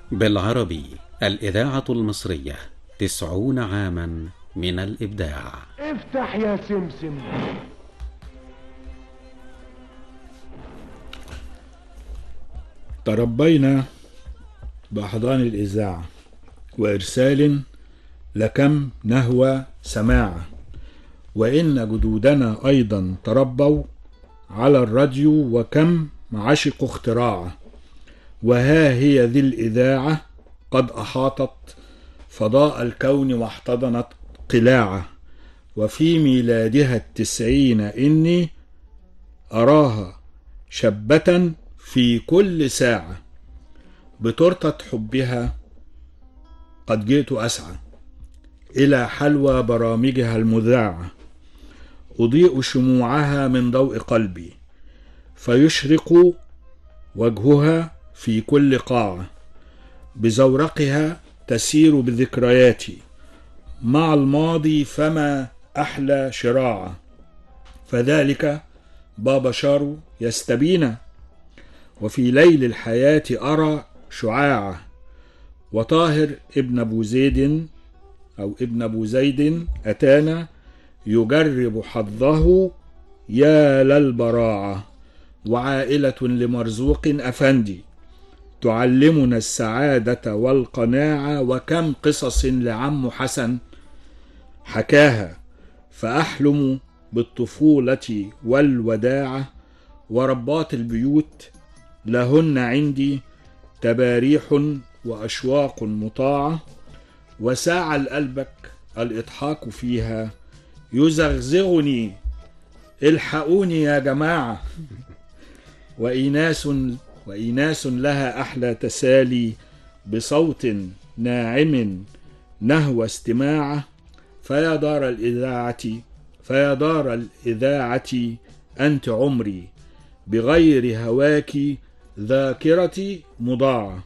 بالعربي الإذاعة المصرية تسعون عاما من الإبداع افتح يا سمسم تربينا بأحضان الإذاعة وإرسال لكم نهوى سماعة وإن جدودنا أيضا تربوا على الراديو وكم عشقوا اختراعه وها هي ذي الإذاعة قد أحاطت فضاء الكون واحتضنت قلاعه وفي ميلادها التسعين إني أراها شابة في كل ساعة بتورتة حبها قد جئت أسعى إلى حلوى برامجها المذاعة أضيء شموعها من ضوء قلبي فيشرق وجهها في كل قاعة بزورقها تسير بذكرياتي مع الماضي فما أحلى شراعة فذلك بابا شارو يستبينا وفي ليل الحياة أرى شعاعة وطاهر ابن أبو زيد أو ابن أبو زيد أتانا يجرب حظه يا للبراعة وعائلة لمرزوق أفندي تعلمنا السعادة والقناعة وكم قصص لعم حسن حكاها فأحلم بالطفولة والوداعة وربات البيوت لهن عندي تباريح وأشواق مطاعة وساعة الألبك الإضحاك فيها يزغزغني الحقوني يا جماعة وإيناس وإيناس لها أحلى تسالي بصوت ناعم نهوى استماعه فيا دار الإذاعة فيا دار الإذاعة أنت عمري بغير هواك ذاكرتي مضاعة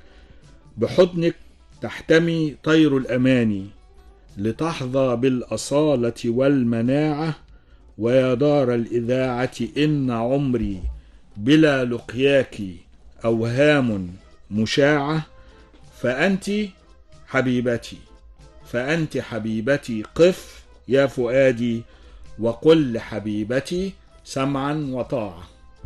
بحضنك تحتمي طير الأماني لتحظى بالأصالة والمناعة ويا دار الإذاعة إن عمري بلا لقياك أوهام مشاعة فأنت حبيبتي فأنت حبيبتي قف يا فؤادي وقل لحبيبتي سمعا وطاعة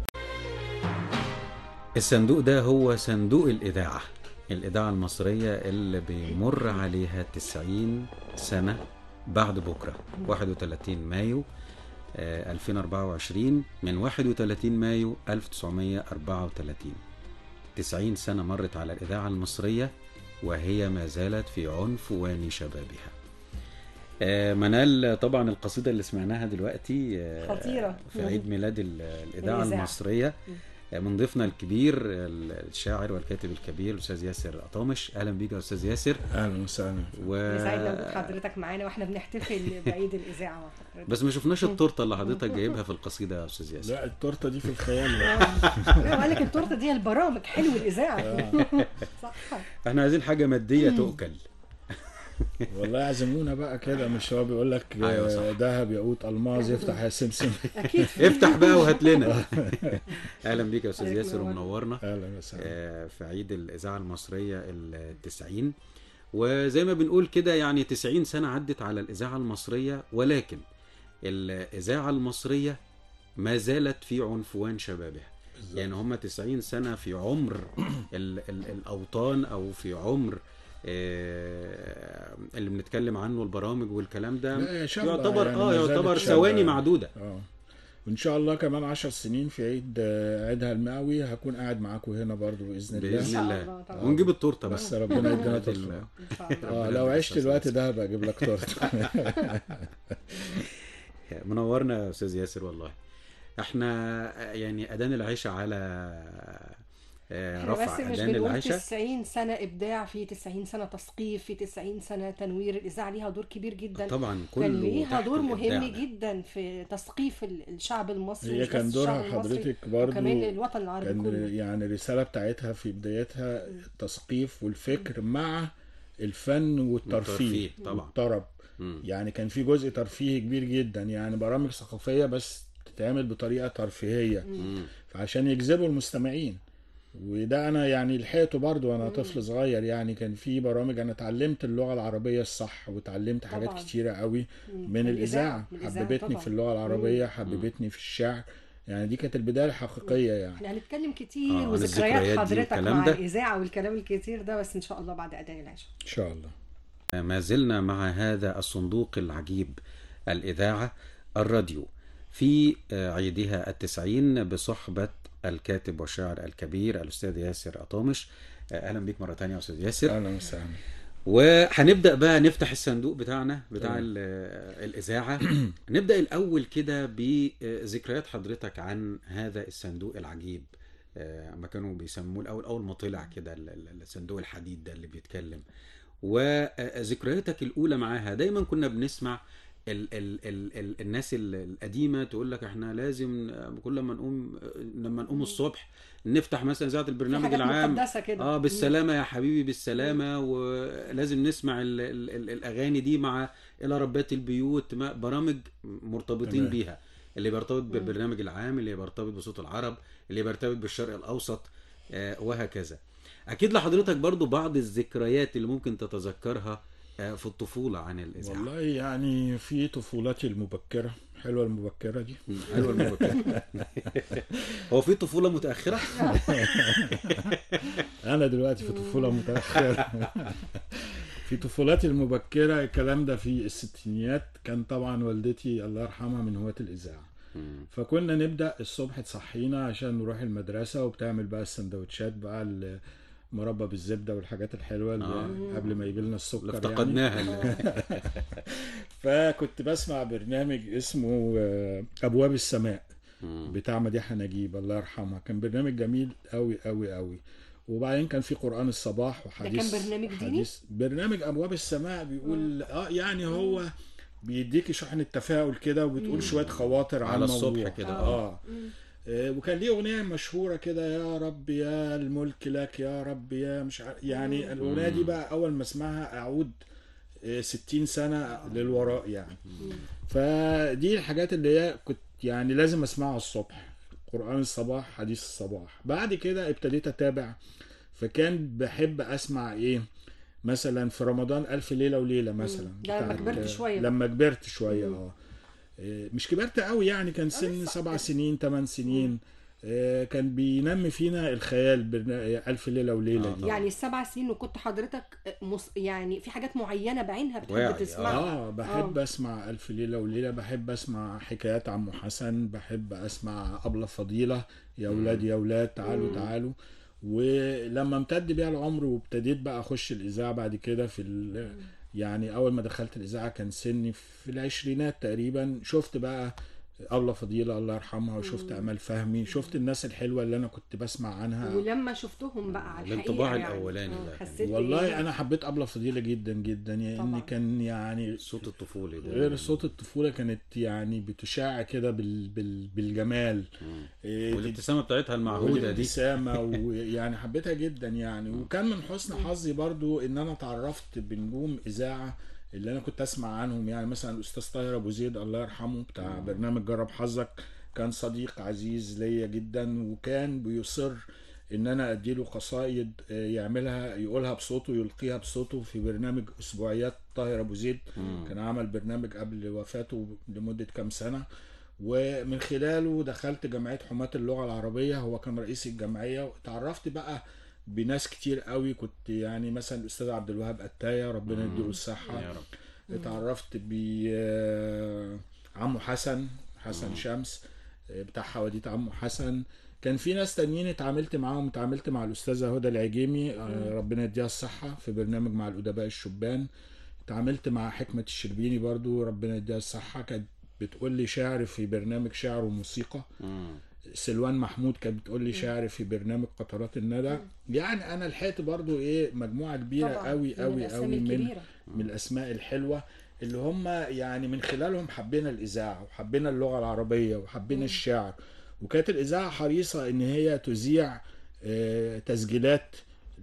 الصندوق ده هو صندوق الإذاعة الإذاعة المصرية اللي بيمر عليها 90 سنة بعد بكرة 31 مايو آه، 2024 من 31 مايو 1934 90 سنة مرت على الإذاعة المصرية وهي ما زالت في عنفوان شبابها آه، منال طبعا القصيدة اللي سمعناها دلوقتي آه، خطيرة. في عيد ميلاد ال- الإذاعة الإذاعة. المصرية آه، من ضيفنا الكبير الشاعر والكاتب الكبير الأستاذ ياسر أطامش أهلا بيك يا أستاذ ياسر أهلا وسهلا و... يسعدنا وجود حضرتك معانا واحنا بنحتفل بعيد الاذاعه مع حضرتك بس ما شفناش التورته اللي حضرتك جايبها في القصيده يا استاذ ياسر لا التورتة دي في الخيال لا، وقال لك التورته دي البرامج حلو الاذاعه صح احنا عايزين حاجه ماديه تؤكل والله يعزمونا بقى كده مش هو بيقول لك أيوة صح. آه، دهب ياقوت الماظ يفتح يا سمسم اكيد افتح بقى وهات لنا اهلا بيك يا استاذ عليك ياسر نور. ومنورنا اهلا وسهلا آه، في عيد الاذاعه المصريه التسعين وزي ما بنقول كده يعني 90 سنه عدت على الاذاعه المصريه ولكن الاذاعه المصريه ما زالت في عنفوان شبابها يعني هم 90 سنه في عمر ال ال الاوطان او في عمر آه، اللي بنتكلم عنه البرامج والكلام ده لا، يا شابة يعتبر يعني اه ما زالت يعتبر شابة. ثواني معدوده اه وان شاء الله كمان عشر سنين في عيد آه، عيدها المئوي هكون قاعد معاكم هنا برضو باذن الله باذن شاء الله الله طبعا. ونجيب التورته بس بس ربنا يدينا بإذن طفل الله. ان شاء الله اه ربنا لو يديك عشت أستاذ الوقت ياسر. ده هبقى اجيب لك تورته منورنا يا استاذ ياسر والله احنا يعني اذان العشاء على آه، احنا رفع بس مش اذان بنقول العشاء 90 سنه ابداع في 90 سنه تثقيف في 90 سنه تنوير الاذاعه ليها دور كبير جدا طبعا كله كان ليها تحت دور الإبداع مهم ده. جدا في تثقيف ال- الشعب المصري هي مش كان بس دورها الشعب المصري حضرتك برضو وكمان الوطن العربي كان كله يعني الرسالة بتاعتها في بدايتها التثقيف والفكر مع الفن والترفيه والترفيه طبعا. والطرب مم. يعني كان في جزء ترفيهي كبير جدا يعني برامج ثقافية بس تتعمل بطريقة ترفيهية مم. فعشان يجذبوا المستمعين وده انا يعني لحقته برضو وانا طفل صغير يعني كان في برامج انا اتعلمت اللغه العربيه الصح وتعلمت حاجات طبعاً. كتيره قوي مم. من الاذاعه من الإذاعة حببتني طبعاً. في اللغه العربيه حببتني في الشعر يعني دي كانت البدايه الحقيقيه يعني احنا هنتكلم كتير آه، عن وذكريات الذكريات دي حضرتك والكلام مع ده. الاذاعه والكلام الكتير ده بس ان شاء الله بعد اذان العشاء ان شاء الله ما زلنا مع هذا الصندوق العجيب الإذاعة الراديو في عيدها التسعين بصحبة الكاتب والشاعر الكبير الأستاذ ياسر أطامش أهلا بك مرة تانية يا أستاذ ياسر اهلا وسهلا وهنبدأ بقى نفتح الصندوق بتاعنا بتاع تمام. ال- الإذاعة نبدأ الأول كده بذكريات حضرتك عن هذا الصندوق العجيب آه، ما كانوا بيسموه الأول أول ما طلع كده ال- ال- الصندوق الحديد ده اللي بيتكلم وذكرياتك الأولى معاها دايما كنا بنسمع ال ال ال ال الناس ال- القديمة تقول لك احنا لازم آه، كل ما نقوم آه، لما نقوم الصبح نفتح مثلا إذاعة في البرنامج حاجات العام مقدسه كده اه بالسلامة يا حبيبي بالسلامة ولازم نسمع ال ال ال الأغاني دي مع إلى ربات البيوت ما- برامج مرتبطين تمام. بيها اللي بيرتبط بالبرنامج العام اللي بيرتبط بصوت العرب اللي بيرتبط بالشرق الأوسط آه وهكذا أكيد لحضرتك برضو بعض الذكريات اللي ممكن تتذكرها آه في الطفولة عن الإذاعة والله يعني في طفولتي المبكره حلوه المبكره دي مم، حلوة المبكرة هو في طفولة متأخرة؟ انا دلوقتي في طفوله متاخره في طفولتي المبكره الكلام ده في الستينيات كان طبعا والدتي الله يرحمها من هواة الاذاعه مم. فكنا نبدا الصبح تصحينا عشان نروح المدرسه وبتعمل بقى السندوتشات بقى المربى بالزبده والحاجات الحلوه اللي آه. قبل ما يجي لنا اللي السكر يعني افتقدناها اللي- فكنت بسمع برنامج اسمه آه، ابواب السماء مم. بتاع مديحه نجيب الله يرحمها كان برنامج جميل قوي قوي قوي وبعدين كان في قران الصباح وحديث كان برنامج ديني؟ حديث برنامج ابواب السماء بيقول اه يعني هو بيديكي شحن التفاؤل كده وبتقول شويه خواطر عن على الصبح الموضوع. كده، اه, مم. آه وكان ليه اغنيه مشهوره كده يا رب يا الملك لك يا رب يا مش عارف يعني الاغنيه دي بقى اول ما اسمعها اعود آه، 60 سنه للوراء يعني فدي الحاجات اللي هي كنت يعني لازم اسمعها الصبح قرآن الصباح حديث الصباح بعد كده ابتديت اتابع فكان بحب اسمع ايه مثلا في رمضان ألف ليلة وليلة مثلا ده لما بتاعت- كبرت شوية بقى. لما كبرت شوية اه إيه، مش كبرت قوي يعني كان سن لسه. سبع سنين ثمان سنين آه، كان بينمي فينا الخيال برنا- ألف ليلة وليلة آه، دي طبعا. يعني السبع سنين وكنت حضرتك مص... يعني في حاجات معينه بعينها واعي، بتحب تسمعها اه بحب اسمع الف ليله وليله بحب اسمع حكايات عمو حسن بحب اسمع ابله فضيله يا اولاد يا اولاد تعالوا تعالوا ولما امتد بيها العمر وابتديت بقى اخش الاذاعه بعد كده في ال... يعني اول ما دخلت الاذاعه كان سني في العشرينات تقريبا شفت بقى أبلة فضيلة الله يرحمها وشفت أمال فهمي شفت الناس الحلوة اللي أنا كنت بسمع عنها ولما شفتهم بقى على الحقيقه الانطباع يعني. الأولاني آه، ده. حسيت والله بإيه؟ أنا حبيت أبلة فضيلة جدا جدا يعني طبعاً. إن كان يعني الصوت الطفولي ده غير صوت الطفولة كانت يعني بتشع كده بال... بال... بالجمال مم. إيه، والابتسامة بتاعتها المعهودة دي والابتسامة ويعني حبيتها جدا يعني وكان من حسن حظي برضو ان انا اتعرفت بنجوم اذاعة اللي انا كنت اسمع عنهم يعني مثلا الاستاذ طاهر ابو زيد الله يرحمه بتاع برنامج جرب حظك كان صديق عزيز ليا جدا وكان بيصر ان انا اديله قصايد آه، يعملها يقولها بصوته يلقيها بصوته في برنامج اسبوعيات طاهر ابو زيد كان عمل برنامج قبل وفاته لمدة كام سنة ومن خلاله دخلت جمعية حماة اللغة العربية هو كان رئيس الجمعية وتعرفت بقى بناس كتير قوي كنت يعني مثلا الأستاذ عبد الوهاب قتاية ربنا يديله الصحة يا رب اتعرفت ب آه، عمو حسن حسن شمس آه، بتاع حواديت عمو حسن كان في ناس تانيين اتعاملت معاهم اتعاملت مع الأستاذة هدى العجيمي آه، ربنا يديها الصحة في برنامج مع الأدباء الشبان اتعاملت مع حكمة الشربيني برضو ربنا يديها الصحة كانت بتقول لي شعر في برنامج شعر وموسيقى مم. سلوان محمود كانت بتقول لي شعر في برنامج قطرات الندى يعني انا لحقت برضو ايه مجموعه كبيره طبعاً، قوي من قوي الأسامي قوي من الكبيرة. من الاسماء الحلوه اللي هم يعني من خلالهم حبينا الاذاعه وحبينا اللغه العربيه وحبينا الشعر وكانت الاذاعه حريصه ان هي تذيع آه، تسجيلات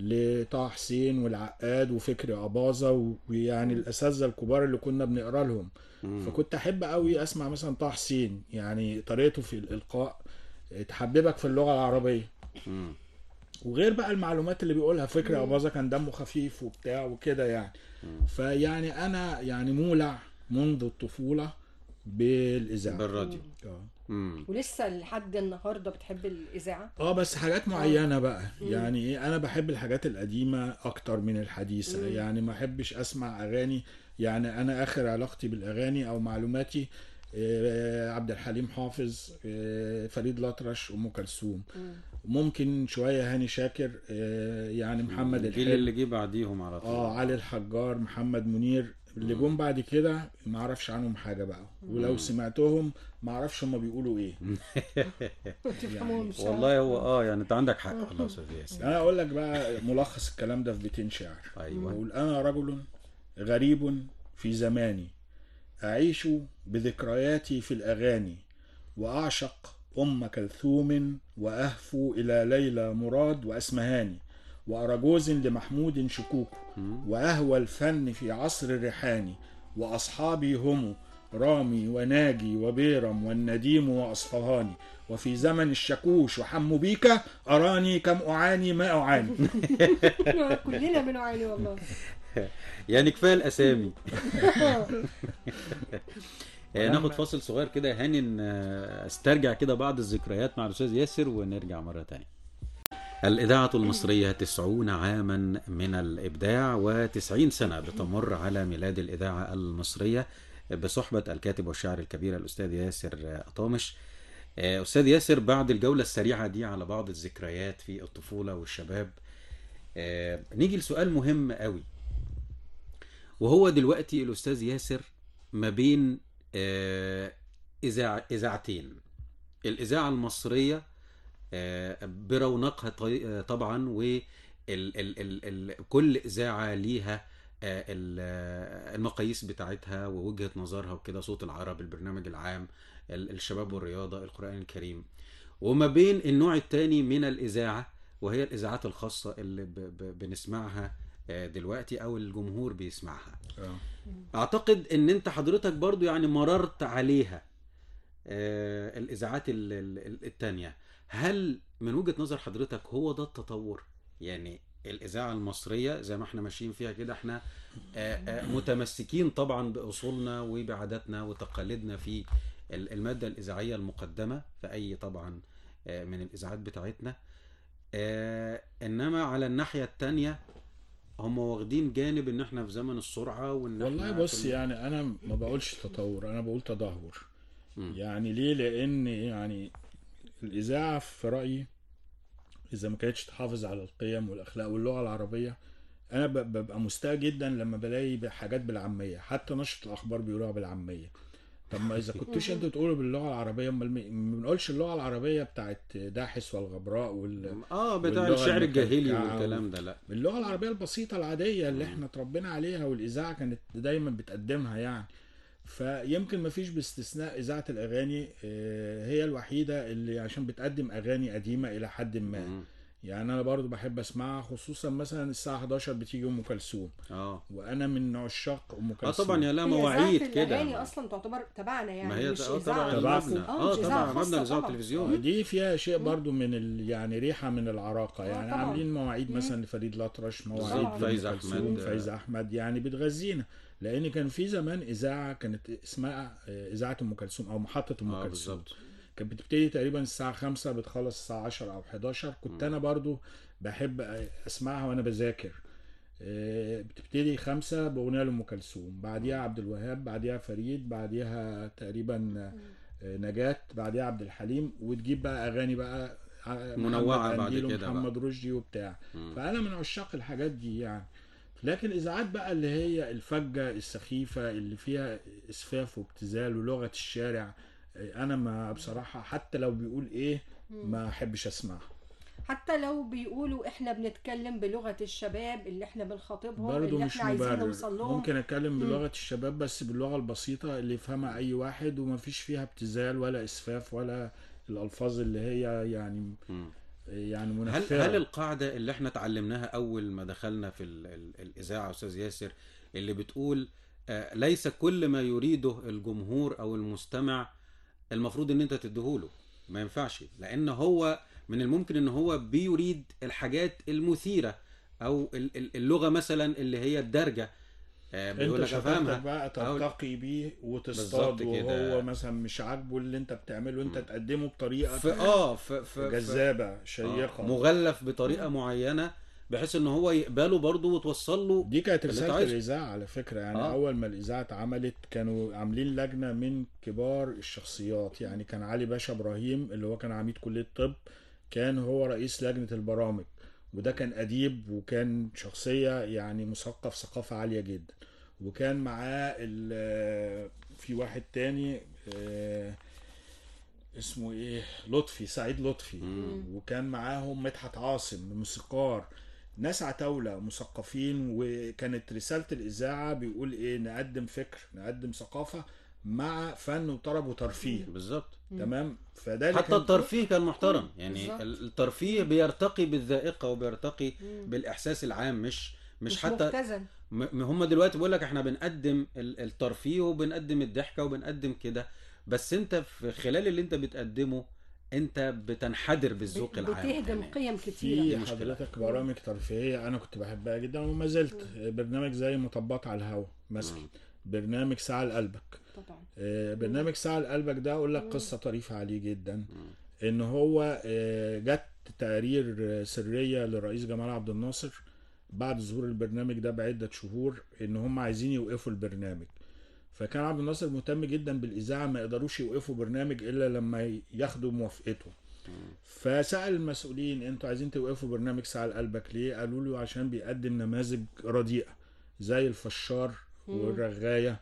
لطه حسين والعقاد وفكري اباظه ويعني الاساتذه الكبار اللي كنا بنقرا لهم فكنت احب قوي اسمع مثلا طه حسين يعني طريقته في الالقاء تحببك في اللغه العربيه مم. وغير بقى المعلومات اللي بيقولها فكرة أباظة كان دمه خفيف وبتاع وكده يعني فيعني أنا يعني مولع منذ الطفولة بالإذاعة بالراديو آه. مم. ولسه لحد النهارده بتحب الاذاعه اه بس حاجات معينة بقى يعني ايه انا بحب الحاجات القديمة اكتر من الحديثة يعني ما احبش اسمع اغاني يعني انا اخر علاقتي بالاغاني او معلوماتي آه، عبد الحليم حافظ آه، فريد الأطرش ام كلثوم ممكن شوية هاني شاكر آه، يعني محمد الجيل الحلو اللي جه بعديهم على طول اه علي الحجار محمد منير اللي جم بعد كده ما اعرفش عنهم حاجه بقى ولو سمعتهم ما اعرفش هم بيقولوا ايه ما تفهمهمش والله هو اه يعني انت عندك حق والله يا استاذ ياسر انا اقول لك بقى ملخص الكلام ده في بيتين شعر ايوه بقول انا رجل غريب في زماني اعيش بذكرياتي في الاغاني واعشق ام كلثوم واهفو الى ليلى مراد واسمهاني واراجوز لمحمود شكوك واهوى الفن في عصر الريحاني واصحابي هم رامي وناجي وبيرم والنديم واصفهاني وفي زمن الشاكوش وحمو بيكا اراني كم اعاني ما اعاني كلنا بنعاني والله يعني كفايه الاسامي آه، ناخد فاصل صغير كده يا هاني ن- استرجع كده بعض الذكريات مع الاستاذ ياسر ونرجع مره تانية الإذاعة المصرية تسعون عاما من الإبداع وتسعين سنة بتمر على ميلاد الإذاعة المصرية بصحبة الكاتب والشاعر الكبير الأستاذ ياسر طامش آه، أستاذ ياسر بعد الجولة السريعة دي على بعض الذكريات في الطفولة والشباب آه، نيجي لسؤال مهم قوي وهو دلوقتي الأستاذ ياسر ما بين آه، إذاع إذاعتين الإذاعة المصرية آه، برونقها طي- آه، طبعا و ال ال ال ال كل إذاعة ليها آه، ال- آه، المقاييس بتاعتها ووجهة نظرها وكده صوت العرب البرنامج العام ال- الشباب والرياضة القرآن الكريم وما بين النوع الثاني من الإذاعة وهي الإذاعات الخاصة اللي ب ب بنسمعها آه، دلوقتي أو الجمهور بيسمعها آه. اعتقد ان انت حضرتك برضو يعني مررت عليها آه، الاذاعات ال- ال- التانية هل من وجهة نظر حضرتك هو ده التطور يعني الاذاعة المصرية زي ما احنا ماشيين فيها كده احنا آه، آه، متمسكين طبعا باصولنا وبعاداتنا وتقاليدنا في ال- المادة الاذاعية المقدمة في اي طبعا آه، من الاذاعات بتاعتنا آه، انما على الناحية التانية هم واخدين جانب ان احنا في زمن السرعة وان والله احنا بص كل- يعني انا ما بقولش تطور انا بقول تدهور مم. يعني ليه لان يعني الاذاعه في رايي اذا ما كانتش تحافظ على القيم والاخلاق واللغه العربيه انا ب- ببقى مستاء جدا لما بلاقي حاجات بالعاميه حتى نشره الاخبار بيقولوها بالعاميه طب ما اذا كنتوش انتوا تقولوا باللغه العربيه امال مي- ما بنقولش اللغه العربيه بتاعت داحس والغبراء وال... اه بتاع واللغة الشعر الجاهلي المكلكعة والكلام ده لا باللغه العربيه البسيطه العاديه اللي احنا اتربينا عليها والاذاعه كانت دايما بتقدمها يعني فيمكن ما فيش باستثناء اذاعه الاغاني آه، هي الوحيده اللي عشان بتقدم اغاني قديمه الى حد ما مم. يعني انا برضو بحب اسمعها خصوصا مثلا الساعه 11 بتيجي ام كلثوم اه وانا من عشاق ام كلثوم اه طبعا يا لا هي مواعيد إذاعة كده الأغاني أصلا تعتبر تبعنا يعني ما هي مش اه إذاعة طبعا تبعكم. مبنى اه اه مش إذاعة طبعا خاصة مبنى الاذاعه طبعا. والتلفزيون دي فيها شيء برضو من ال... يعني ريحه من العراقه آه يعني طبعا. عاملين مواعيد مثلا لفريد الأطرش مواعيد طبعا. لأم فايزة كلثوم، أحمد. فايزة احمد يعني بتغذينا لان كان في زمان اذاعه كانت اسمها آه، اذاعه ام كلثوم او محطه ام اه كلثوم بالظبط كانت بتبتدي تقريبا الساعه 5 بتخلص الساعه 10 او 11 كنت انا برضو بحب اسمعها وانا بذاكر آه، بتبتدي خمسة بأغنية لأم كلثوم بعديها عبد الوهاب بعديها فريد بعديها تقريبا آه، نجاة بعديها عبد الحليم وتجيب بقى أغاني بقى ع- منوعة محمد بعد قنديل كده ومحمد رشدي وبتاع مم. فأنا من عشاق الحاجات دي يعني لكن الإذاعات بقى اللي هي الفجة السخيفة اللي فيها إسفاف وابتذال ولغة الشارع آه، أنا ما بصراحة حتى لو بيقول إيه ما أحبش أسمعها حتى لو بيقولوا احنا بنتكلم بلغة الشباب اللي احنا بنخاطبهم برضه اللي مش احنا عايزين مبرر نوصل لهم ممكن اتكلم بلغه الشباب بس باللغه البسيطه اللي يفهمها اي واحد وما فيش فيها ابتذال ولا اسفاف ولا الالفاظ اللي هي يعني مم. يعني هل منفره هل القاعده اللي احنا اتعلمناها اول ما دخلنا في ال ال الاذاعه استاذ ياسر اللي بتقول آه ليس كل ما يريده الجمهور او المستمع المفروض ان انت تديهوله ما ينفعش لان هو من الممكن ان هو بيريد الحاجات المثيره او ال- ال- اللغه مثلا اللي هي الدارجه آه، بيقول انت لك شطارتك افهمها بقى أو- ترتقي بيه وتصطاد بالظبط كده. وهو مثلا مش عاجبه اللي انت بتعمله انت تقدمه بطريقه في اه في في في- جذابه آه، شيقه مغلف بطريقه معينه بحيث ان هو يقبله برضه وتوصل له دي كانت اللي انت رساله عايزه. الاذاعه على فكره يعني آه. آه. اول ما الاذاعه اتعملت كانوا عاملين لجنه من كبار الشخصيات يعني كان علي باشا ابراهيم اللي هو كان عميد كليه الطب كان هو رئيس لجنه البرامج وده كان اديب وكان شخصيه يعني مثقف ثقافه عاليه جدا وكان معاه ال- في واحد تاني آه، اسمه ايه لطفي سعيد لطفي وكان معاهم مدحت عاصم موسيقار ناس عتاولة مثقفين وكانت رسالة الإذاعة بيقول إيه نقدم فكر نقدم ثقافة مع فن وطرب وترفيه بالظبط تمام فده اللي حتى كان- الترفيه كان محترم يعني بالظبط. الترفيه بيرتقي بالذائقه وبيرتقي بالاحساس العام مش مش, مش حتى مختزن م- هم دلوقتي بيقول لك احنا بنقدم ال- الترفيه وبنقدم الضحكه وبنقدم كده بس انت في خلال اللي انت بتقدمه انت بتنحدر بالذوق العام بتهدم يعني. قيم كتيرة في مشكلة. حضرتك برامج ترفيهية أنا كنت بحبها جدا وما زلت برنامج زي مطبات على الهوا مثلا برنامج ساعة لقلبك طبعا آه، برنامج ساعة لقلبك ده أقول لك قصة طريفة عليه جدا إن هو آه، جت تقارير آه، سرية للرئيس جمال عبد الناصر بعد ظهور البرنامج ده بعدة شهور إن هم عايزين يوقفوا البرنامج فكان عبد الناصر مهتم جدا بالإذاعة ما يقدروش يوقفوا برنامج إلا لما ياخدوا موافقته فسأل المسؤولين انتوا عايزين توقفوا برنامج ساعة لقلبك ليه؟ قالوا له عشان بيقدم نماذج رديئة زي الفشار والرغاية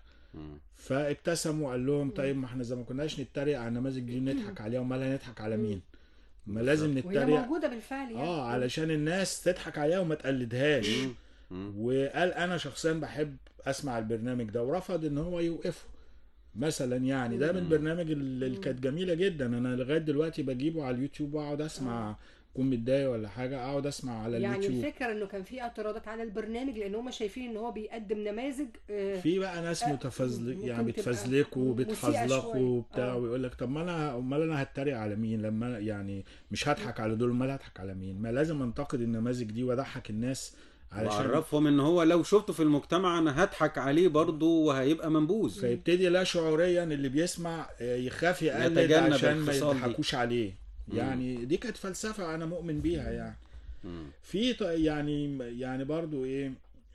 فابتسموا وقال لهم طيب ما احنا زي ما كناش نتريق على النماذج دي نضحك عليها امال هنضحك على مين؟ ما لازم وهي نتريق موجودة بالفعل يعني اه علشان الناس تضحك عليها وما تقلدهاش مم. وقال انا شخصيا بحب اسمع البرنامج ده ورفض ان هو يوقفه مثلا يعني ده من البرنامج اللي اللي كانت جميله جدا انا لغايه دلوقتي بجيبه على اليوتيوب واقعد اسمع اكون متضايق ولا حاجه اقعد اسمع على يعني اليوتيوب الفكرة انه كان في اعتراضات على البرنامج لان هم شايفين ان هو بيقدم نماذج آه، في بقى ناس آه، متفزلك ممكن يعني تبقى بتفزلكوا مسيئة وبتحزلقوا شوية. وبتاع آه. ويقول لك طب ما انا امال انا هتريق على مين لما أنا- يعني مش هضحك على دول امال هضحك على مين ما لازم انتقد النماذج دي واضحك الناس علشان وعرفهم ان هو لو شفته في المجتمع انا هضحك عليه برضه وهيبقى منبوذ فيبتدي لا شعوريا اللي بيسمع آه، يخاف يقلد يتجنب عشان ما الخصال دي. يضحكوش عليه يعني دي كانت فلسفة أنا مؤمن بيها يعني مم. في ط- يعني يعني برضو إيه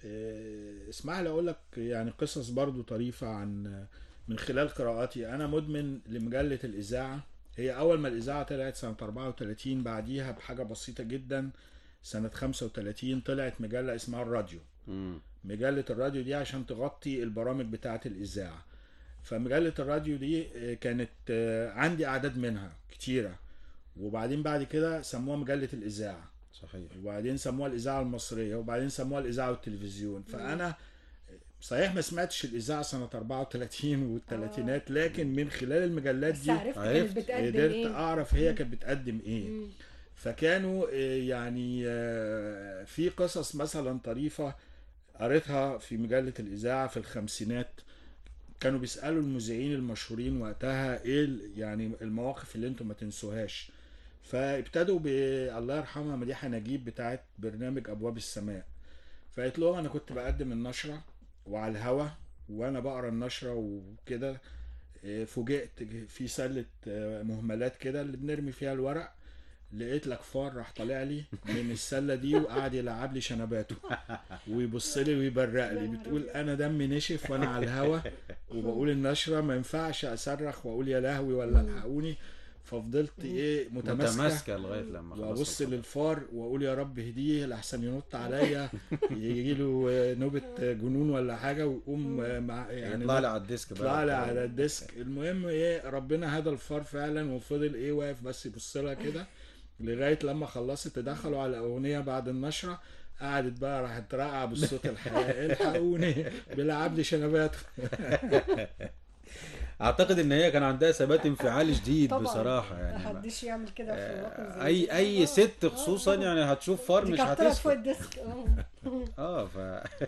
آه، اسمح لي أقول لك يعني قصص برضو طريفة عن من خلال قراءاتي أنا مدمن لمجلة الإذاعة هي أول ما الإذاعة طلعت سنة 34 بعديها بحاجة بسيطة جدا سنة 35 طلعت مجلة اسمها الراديو مم. مجلة الراديو دي عشان تغطي البرامج بتاعة الإذاعة فمجلة الراديو دي آه، كانت آه، عندي أعداد منها كتيرة وبعدين بعد كده سموها مجلة الإذاعة صحيح وبعدين سموها الإذاعة المصرية وبعدين سموها الإذاعة والتلفزيون فأنا صحيح ما سمعتش الإذاعة سنة 34 والثلاثينات لكن من خلال المجلات بس دي عرفت عرفت. كانت بتقدم قدرت ايه أعرف هي كانت بتقدم إيه مم. فكانوا آه، يعني آه، في قصص مثلا طريفة قريتها في مجلة الإذاعة في الخمسينات كانوا بيسألوا المذيعين المشهورين وقتها ايه ال- يعني المواقف اللي انتم ما تنسوهاش فابتدوا ب الله يرحمها مديحة نجيب بتاعت برنامج أبواب السماء فقالت لهم أنا كنت بقدم النشرة وعلى الهوا وأنا بقرا النشرة وكده آه، فوجئت في سلة آه، مهملات كده اللي بنرمي فيها الورق لقيت لك فار راح طالع لي من السله دي وقعد يلعب لي شنباته ويبص لي ويبرق لي بتقول انا دمي نشف وانا على الهوا وبقول النشره ما ينفعش اصرخ واقول يا لهوي ولا الحقوني ففضلت ايه متماسكه متماسكه لغايه لما خلص وابص الخبر. للفار واقول يا رب اهديه لحسن ينط عليا يجي له نوبه جنون ولا حاجه ويقوم مع يعني يطلع لي على الديسك بقى طلع لي على الديسك المهم ايه ربنا هدى الفار فعلا وفضل ايه واقف بس يبص لها كده لغايه لما خلصت تدخلوا على اغنيه بعد النشره قعدت بقى راحت ترقع بالصوت الحقيقي الحقوني بيلعب لي شنبات اعتقد ان هي كان عندها ثبات انفعالي شديد طبعا بصراحه يعني محدش يعمل كده في موقف زي اي كده. اي آه. ست آه. خصوصا يعني هتشوف فار دي مش كانت طلعت فوق هتسكت الديسك آه. اه ف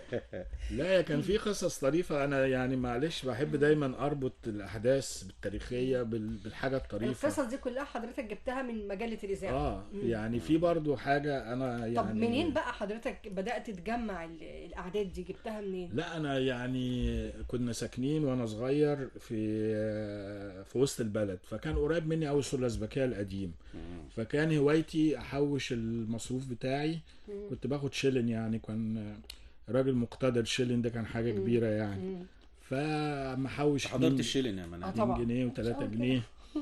لا كان في قصص طريفة أنا يعني معلش بحب دايما أربط الأحداث التاريخية بال- بالحاجة الطريفة القصص دي كلها حضرتك جبتها من مجله الاذاعه اه مم. يعني في برضو حاجة أنا يعني طب منين بقى حضرتك بدات تجمع ال- الاعداد دي جبتها منين لا انا يعني كنا ساكنين وانا صغير في في وسط البلد فكان قريب مني قوي سور الازبكيه القديم فكان هوايتي احوش المصروف بتاعي كنت باخد شيلن يعني كان راجل مقتدر شيلن ده كان حاجه كبيره يعني مم. فاما احوش حضرت الشيلين يا آه منال طبعا. 2 جنيه إن شاء و3 الله. جنيه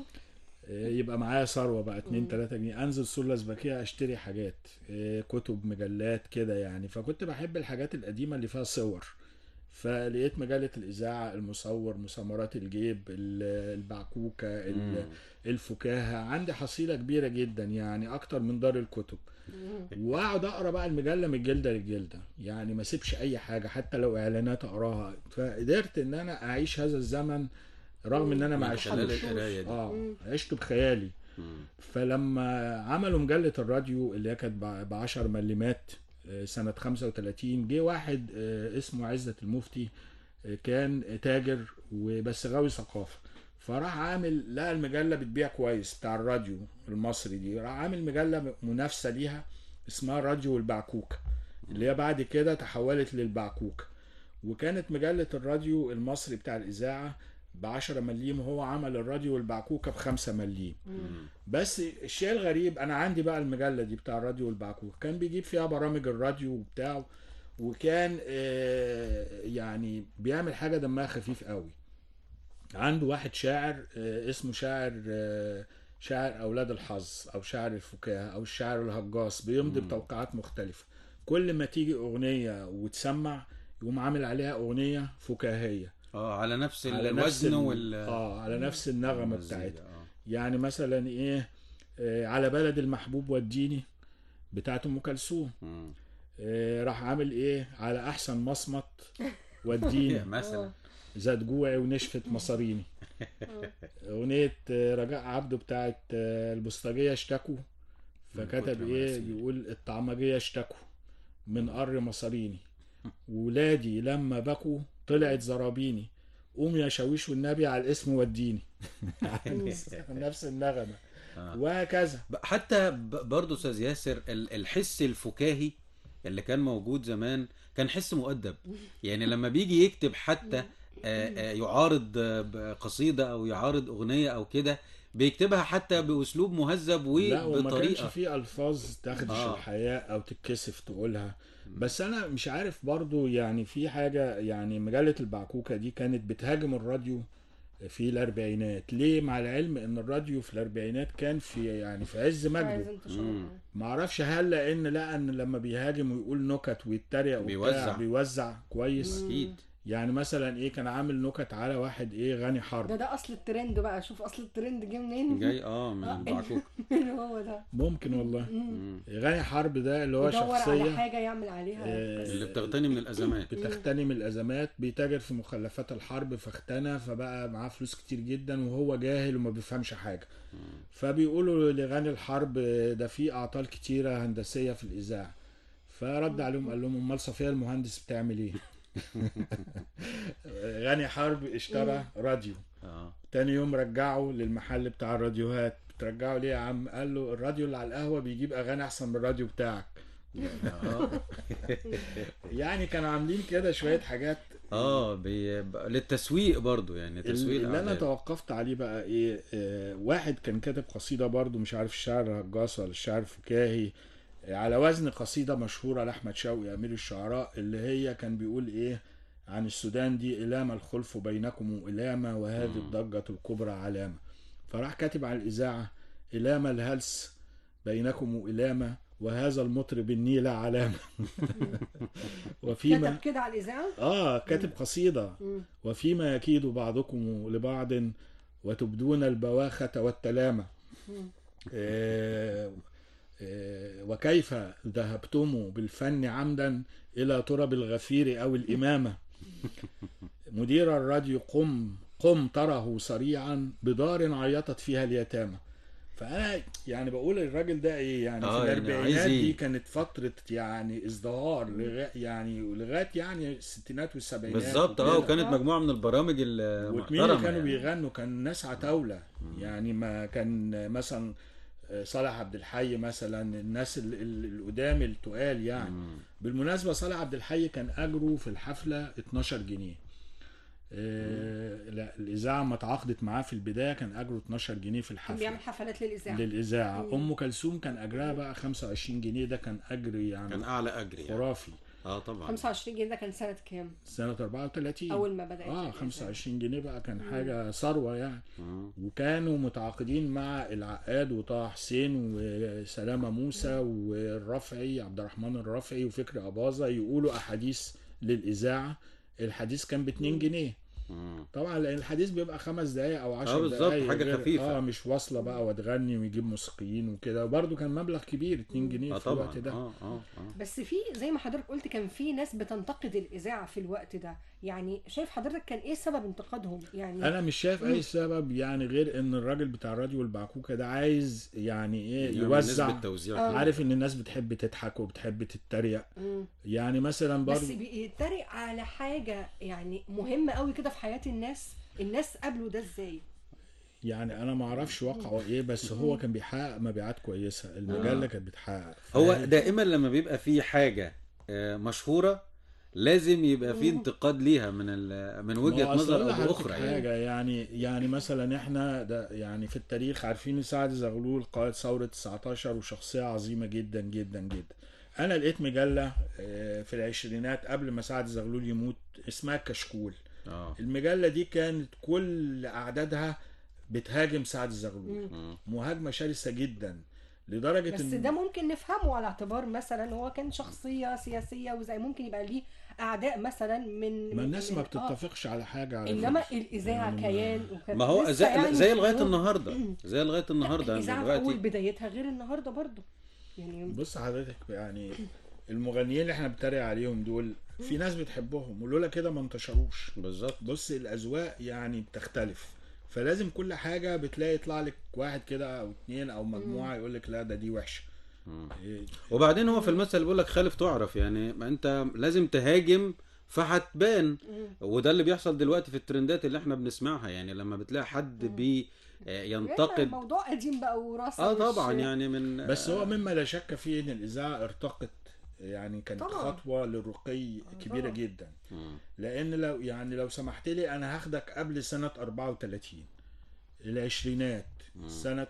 آه، يبقى معايا ثروه بقى 2 3 جنيه انزل سور الازبكيه اشتري حاجات آه، كتب مجلات كده يعني فكنت بحب الحاجات القديمه اللي فيها صور فلقيت مجله الاذاعه المصور مسامرات الجيب ال- البعكوكه ال- الفكاهه عندي حصيله كبيره جدا يعني اكتر من دار الكتب واقعد اقرا بقى المجله من الجلده للجلده يعني ما اسيبش اي حاجه حتى لو اعلانات اقراها فقدرت ان انا اعيش هذا الزمن رغم ان انا ما من خلال عشتوش القرايه دي اه عشته بخيالي مم. فلما عملوا مجله الراديو اللي هي كانت ب 10 مليمات آه، سنه 35 جه واحد آه، اسمه عزت المفتي آه، كان تاجر وبس غاوي ثقافه فراح عامل لقى المجله بتبيع كويس بتاع الراديو المصري دي راح عامل مجله منافسه ليها اسمها راديو البعكوكه اللي هي بعد كده تحولت للبعكوكه وكانت مجله الراديو المصري بتاع الاذاعه ب 10 مليم وهو عمل الراديو البعكوكه ب 5 مليم بس الشيء الغريب انا عندي بقى المجله دي بتاع الراديو البعكوك كان بيجيب فيها برامج الراديو بتاعه وكان آه، يعني بيعمل حاجه دمها خفيف قوي عنده واحد شاعر آه، اسمه شاعر آه، شاعر اولاد الحظ او شاعر الفكاهه او الشاعر الهجاص بيمضي بتوقيعات مختلفه كل ما تيجي اغنيه وتسمع يقوم عامل عليها اغنيه فكاهيه اه على نفس على نفس الوزن ال- وال اه على نفس النغمه المزيكا، بتاعتها آه. يعني مثلا ايه آه، على بلد المحبوب وديني بتاعت ام كلثوم مم. آه، راح عامل ايه على احسن مصمت وديني مثلا زاد جوعي ونشفت مصاريني اغنيه آه، رجاء عبده بتاعت آه، البوسطجيه اشتكوا من فكتب كتر ما ايه يسير. يقول الطعمجيه اشتكوا من قر مصاريني ولادي لما بكوا طلعت زرابيني قوم يا شاويش والنبي على الاسم وديني نفس النغمه آه. وهكذا ب- حتى ب- برضه استاذ ياسر ال- الحس الفكاهي اللي كان موجود زمان كان حس مؤدب يعني لما بيجي يكتب حتى آه، آه، يعارض آه، ب- قصيدة او يعارض اغنية او كده بيكتبها حتى باسلوب مهذب لا وما كانش وبطريقة فيه الفاظ تخدش آه. الحياة او تتكسف تقولها بس انا مش عارف برضو يعني في حاجة يعني مجلة البعكوكة دي كانت بتهاجم الراديو في الاربعينات ليه مع العلم ان الراديو في الاربعينات كان في يعني في عز عايز مجده انتشار مم. معرفش هل لان لقى ان لما بيهاجم ويقول نكت ويتريق وبتاع بيوزع. بيوزع كويس اكيد يعني مثلا ايه كان عامل نكت على واحد ايه غني حرب ده ده اصل الترند بقى شوف اصل الترند جه منين جاي اه من آه. البعكوك اللي هو ده ممكن والله مم. غني حرب ده اللي هو يدور على شخصية حاجه يعمل عليها آه، بس. اللي بتغتني من الازمات بتغتنم الازمات بيتاجر في مخلفات الحرب فاغتنى فبقى معاه فلوس كتير جدا وهو جاهل وما بيفهمش حاجه فبيقولوا لغني الحرب ده في اعطال كتيره هندسيه في الاذاعه فرد عليهم قال لهم امال صفيه المهندس بتعمل ايه غني حرب اشترى راديو اه تاني يوم رجعه للمحل بتاع الراديوهات بترجعه ليه يا عم قال له الراديو اللي على القهوه بيجيب اغاني احسن من الراديو بتاعك اه يعني كانوا عاملين كده شويه حاجات اه بي... ب- للتسويق برضو يعني تسويق اللي انا الأعداد. توقفت عليه بقى ايه آه واحد كان كاتب قصيده برضو مش عارف الشاعر هجاص ولا الشاعر الفكاهي آه على وزن قصيده مشهوره لاحمد شوقي امير الشعراء اللي هي كان بيقول ايه عن السودان دي إلام الخلف بينكم إلامة وهذه الضجة الكبرى علامة فراح كاتب على الإذاعة إلامة الهلس بينكم إلامة وهذا المطرب النيل علامة وفيما كتب كده على الاذاعه آه كاتب قصيدة مم. وفيما يكيد بعضكم لبعض وتبدون البواخة والتلامة مم. آه، آه، وكيف ذهبتم بالفن عمدا إلى ترب الغفير أو الإمامة مدير الراديو قم قم تره صريعا بدار عيطت فيها اليتامى فانا يعني بقول الراجل ده ايه يعني آه، في يعني الاربعينات عايز إيه؟ دي كانت فتره يعني ازدهار لغايه يعني لغايه يعني الستينات والسبعينات بالظبط اه وكده. وكانت آه. مجموعه من البرامج ومين اللي المحترمه كانوا يعني. بيغنوا كان ناس عتاولة يعني ما كان مثلا صالح عبد الحي مثلا الناس ال- ال- القدام التقال يعني مم. بالمناسبة صالح عبد الحي كان أجره في الحفلة 12 جنيه آه، لا الإذاعة ما تعاقدت معاه في البداية كان أجره 12 جنيه في كان الحفلة بيعمل حفلات للاذاعه للإذاعة مم. أم كلثوم كان أجرها بقى 25 جنيه ده كان أجر كان يعني اعلى اجر يعني خرافي اه طبعا 25 جنيه ده كان سنه كام؟ سنة 34 اول ما بدات اه الإذاعة. 25 جنيه بقى كان حاجة ثروة يعني مم. وكانوا متعاقدين مع العقاد وطه حسين وسلامة موسى والرفعي عبد الرحمن الرفعي وفكري أباظة يقولوا أحاديث للإذاعة الحديث كان ب 2 جنيه مم. طبعا لأن الحديث بيبقى خمس دقايق أو 10 آه بالظبط، دقايق حاجة غير- خفيفة. اه مش واصلة بقى وتغني ويجيب موسيقيين وكده وبرده كان مبلغ كبير 2 جنيه اه في الوقت طبعا ده اه اه اه بس في زي ما حضرتك قلت كان في ناس بتنتقد الاذاعه في الوقت ده يعني شايف حضرتك كان ايه سبب انتقادهم يعني انا مش شايف اي سبب يعني غير ان الراجل بتاع الراديو البعكوكه ده عايز يعني ايه يعني يوزع نسبة توزيع آه. كده. عارف ان الناس بتحب تضحك وبتحب تتريق مم. يعني مثلا بس برضه بيتريق على حاجه يعني مهمه قوي كده في حياه الناس الناس قابلوا ده ازاي يعني انا ما اعرفش واقعه ايه بس هو كان بيحقق مبيعات كويسه المجله آه. كانت بتحقق هو فهي- دائما لما بيبقى في حاجه آه، مشهوره لازم يبقى في مم. انتقاد ليها من ال- من ما وجهه هو أصل نظر أقول او لحضرتك اخرى يعني حاجه يعني يعني مثلا احنا ده يعني في التاريخ عارفين سعد زغلول قائد ثوره 19 وشخصيه عظيمه جدا جدا جدا انا لقيت مجله آه، في العشرينات قبل ما سعد زغلول يموت اسمها كشكول اه المجله دي كانت كل اعدادها بتهاجم سعد زغلول مم. مهاجمه شرسه جدا لدرجه بس ده ممكن نفهمه على اعتبار مثلا هو كان شخصيه سياسيه وزي ممكن يبقى ليه اعداء مثلا من ما من- الناس من- ما آه. بتتفقش على حاجه على انما فكرة. الاذاعه يعني ما- كيان وكان ما هو لسه زي, يعني زي لغايه يوم- النهارده زي لغايه النهارده الاذاعه في اول دلوقتي بدايتها غير النهارده برضو يعني بص حضرتك يعني المغنيين اللي احنا بنتريق عليهم دول في ناس بتحبهم ولولا كده ما انتشروش بالظبط بص الاذواق يعني بتختلف فلازم كل حاجه بتلاقي يطلع لك واحد كده او اتنين او مجموعه يقول لك لا ده دي وحشه مم. إيه، وبعدين هو في المثل بيقول لك خالف تعرف يعني ما انت لازم تهاجم فهتبان وده اللي بيحصل دلوقتي في الترندات اللي احنا بنسمعها يعني لما بتلاقي حد بي آه، ينتقد موضوع قديم بقى وراثه اه مش- طبعا يعني من بس هو مما لا شك فيه ان الاذاعه ارتقت يعني كانت طبعا. خطوه للرقي كبيره طبعا. جدا مم. لان لو يعني لو سمحت لي انا هاخدك قبل سنه 34 العشرينات سنه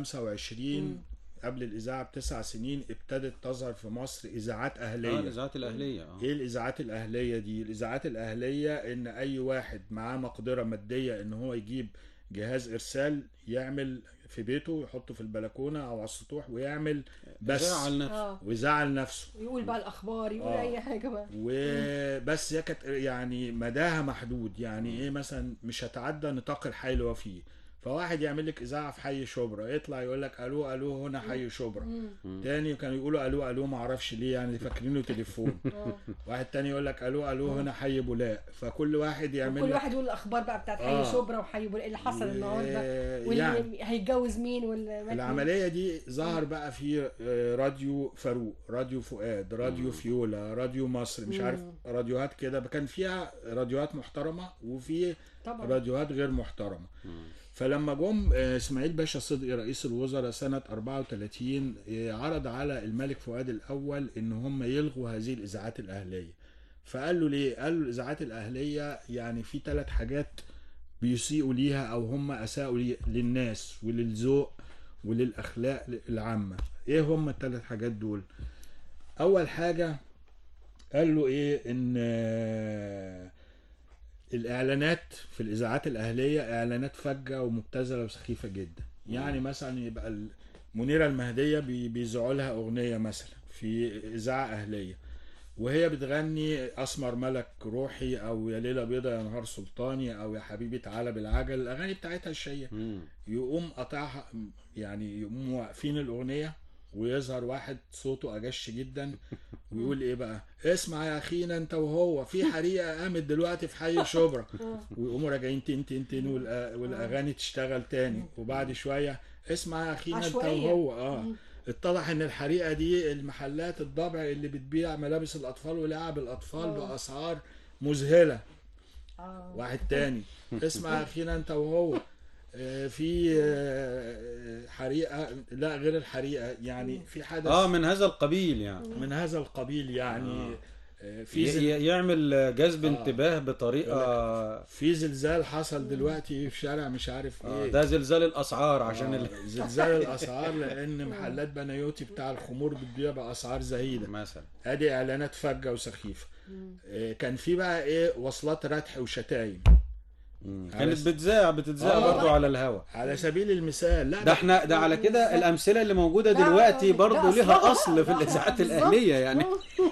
25 قبل الاذاعه بتسع سنين ابتدت تظهر في مصر اذاعات اه اهليه الاذاعات الاهليه اه ايه الاذاعات الاهليه دي الاذاعات الاهليه ان اي واحد معاه مقدره ماديه ان هو يجيب جهاز ارسال يعمل في بيته يحطه في البلكونه او على السطوح ويعمل بس زعل نفسه اه ويزعل نفسه يقول بقى الاخبار يقول آه. اي حاجه بقى وبس هي كانت يعني مداها محدود يعني ايه مثلا مش هتعدى نطاق الحي اللي هو فيه فواحد يعمل لك اذاعه في حي شبرا يطلع يقول لك الو الو هنا حي شبرا تاني كانوا يقولوا الو الو ما اعرفش ليه يعني فاكرينه تليفون آه. واحد تاني يقول لك الو الو هنا حي بولاق فكل واحد يعمل كل لك واحد يقول الاخبار بقى بتاعت حي آه. شبرا وحي بول- ايه اللي حصل و- النهارده يعني واللي هيتجوز مين واللي مات العمليه دي ظهر بقى في آه، راديو فاروق راديو فؤاد راديو فيولا راديو مصر مش عارف راديوهات كده كان فيها راديوهات محترمه وفي طبعا راديوهات غير محترمه فلما جم آه، اسماعيل باشا صدقي رئيس الوزراء سنة 34 آه، عرض على الملك فؤاد الأول إن هم يلغوا هذه الإذاعات الأهلية فقال له ليه؟ قال له الإذاعات الأهلية يعني في ثلاث حاجات بيسيئوا ليها أو هم أساءوا لي- للناس وللذوق وللأخلاق العامة إيه هم الثلاث حاجات دول؟ أول حاجة قال له إيه إن آه، الاعلانات في الاذاعات الاهليه اعلانات فجه ومبتذله وسخيفه جدا يعني مثلا يبقى ال- منيره المهديه بي- بيذيعوا لها اغنيه مثلا في اذاعه اهليه وهي بتغني اسمر ملك روحي او يا ليله بيضة يا نهار سلطاني او يا حبيبي تعالى بالعجل الاغاني بتاعتها الشهيره مم. يقوم قطعها يعني يقوموا واقفين الاغنيه ويظهر واحد صوته اجش جدا ويقول ايه بقى اسمع يا اخينا انت وهو في حريقه قامت دلوقتي في حي شبرا ويقوموا راجعين تن تن تن والأ- والاغاني تشتغل تاني وبعد شويه اسمع يا اخينا انت عشوائية. وهو اه اتضح ان الحريقه دي المحلات الضبع اللي بتبيع ملابس الاطفال ولعب الاطفال آه. باسعار مذهله آه. واحد تاني اسمع يا اخينا انت وهو آه، في آه، حريقه لا غير الحريقه يعني في حدث اه من هذا القبيل يعني من هذا القبيل يعني آه، في ي- زل... ي- يعمل جذب آه. انتباه بطريقه في زلزال حصل دلوقتي في شارع مش عارف آه، ايه ده زلزال الاسعار عشان ال... آه، زلزال الاسعار لان محلات بنايوتي بتاع الخمور بتبيع باسعار زهيده مثلا ادي اعلانات فجه وسخيفه آه، كان في بقى ايه وصلات ردح وشتايم مم. على كانت س- بتذاع بتذاع آه. برضو على الهوا على سبيل المثال لا ده احنا ده على كده الامثله اللي موجوده لا، دلوقتي لا برضو أصلها ليها بقى. اصل في لا، الاذاعات بالظبط. الاهليه يعني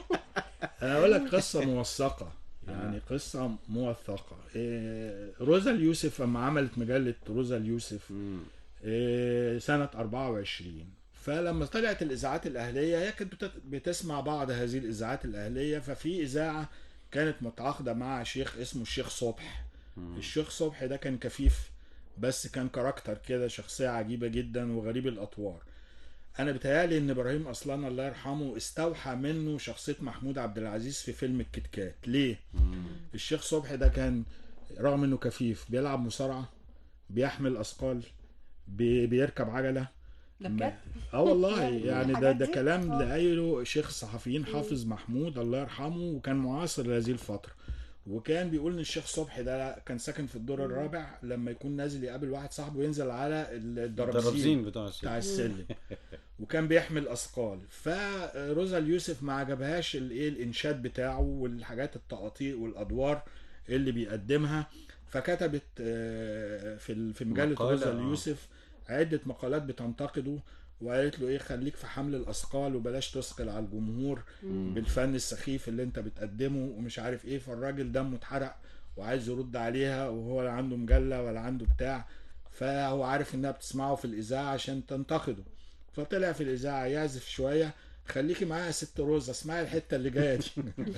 انا اقول لك قصه موثقه يعني قصه موثقه إيه روزا اليوسف اما عملت مجله روزا اليوسف مم. إيه سنه 24 فلما طلعت الاذاعات الاهليه هي كانت بتت- بتسمع بعض هذه الاذاعات الاهليه ففي اذاعه كانت متعاقده مع شيخ اسمه الشيخ صبح الشيخ صبح ده كان كفيف بس كان كاركتر كده شخصيه عجيبه جدا وغريب الاطوار انا بتهيالي ان ابراهيم اصلان الله يرحمه استوحى منه شخصيه محمود عبد العزيز في فيلم الكيت كات ليه الشيخ صبحي ده كان رغم انه كفيف بيلعب مصارعه بيحمل اثقال بي- بيركب عجله ده بجد اه والله يعني يعني ده الحاجات ده دي؟ كلام آه. اللي قايله شيخ الصحفيين حافظ محمود الله يرحمه وكان معاصر لهذه الفتره وكان بيقول ان الشيخ صبحي ده كان ساكن في الدور الرابع لما يكون نازل يقابل واحد صاحبه ينزل على الدرابزين الدرابزين بتاع بتاع السينما. السلم وكان بيحمل اثقال فروزا اليوسف ما عجبهاش الايه الانشاد بتاعه والحاجات التقاطيع والادوار اللي بيقدمها فكتبت آه، في ال- في مجله مقالة، روزا آه. اليوسف عده مقالات بتنتقده وقالت له ايه خليك في حمل الاثقال وبلاش تثقل على الجمهور بالفن السخيف اللي انت بتقدمه ومش عارف ايه فالراجل دمه اتحرق وعايز يرد عليها وهو لا عنده مجله ولا عنده بتاع فهو عارف انها بتسمعه في الاذاعه عشان تنتقده فطلع في الاذاعه يعزف شويه خليكي معايا يا ست روزه اسمعي الحته اللي جايه دي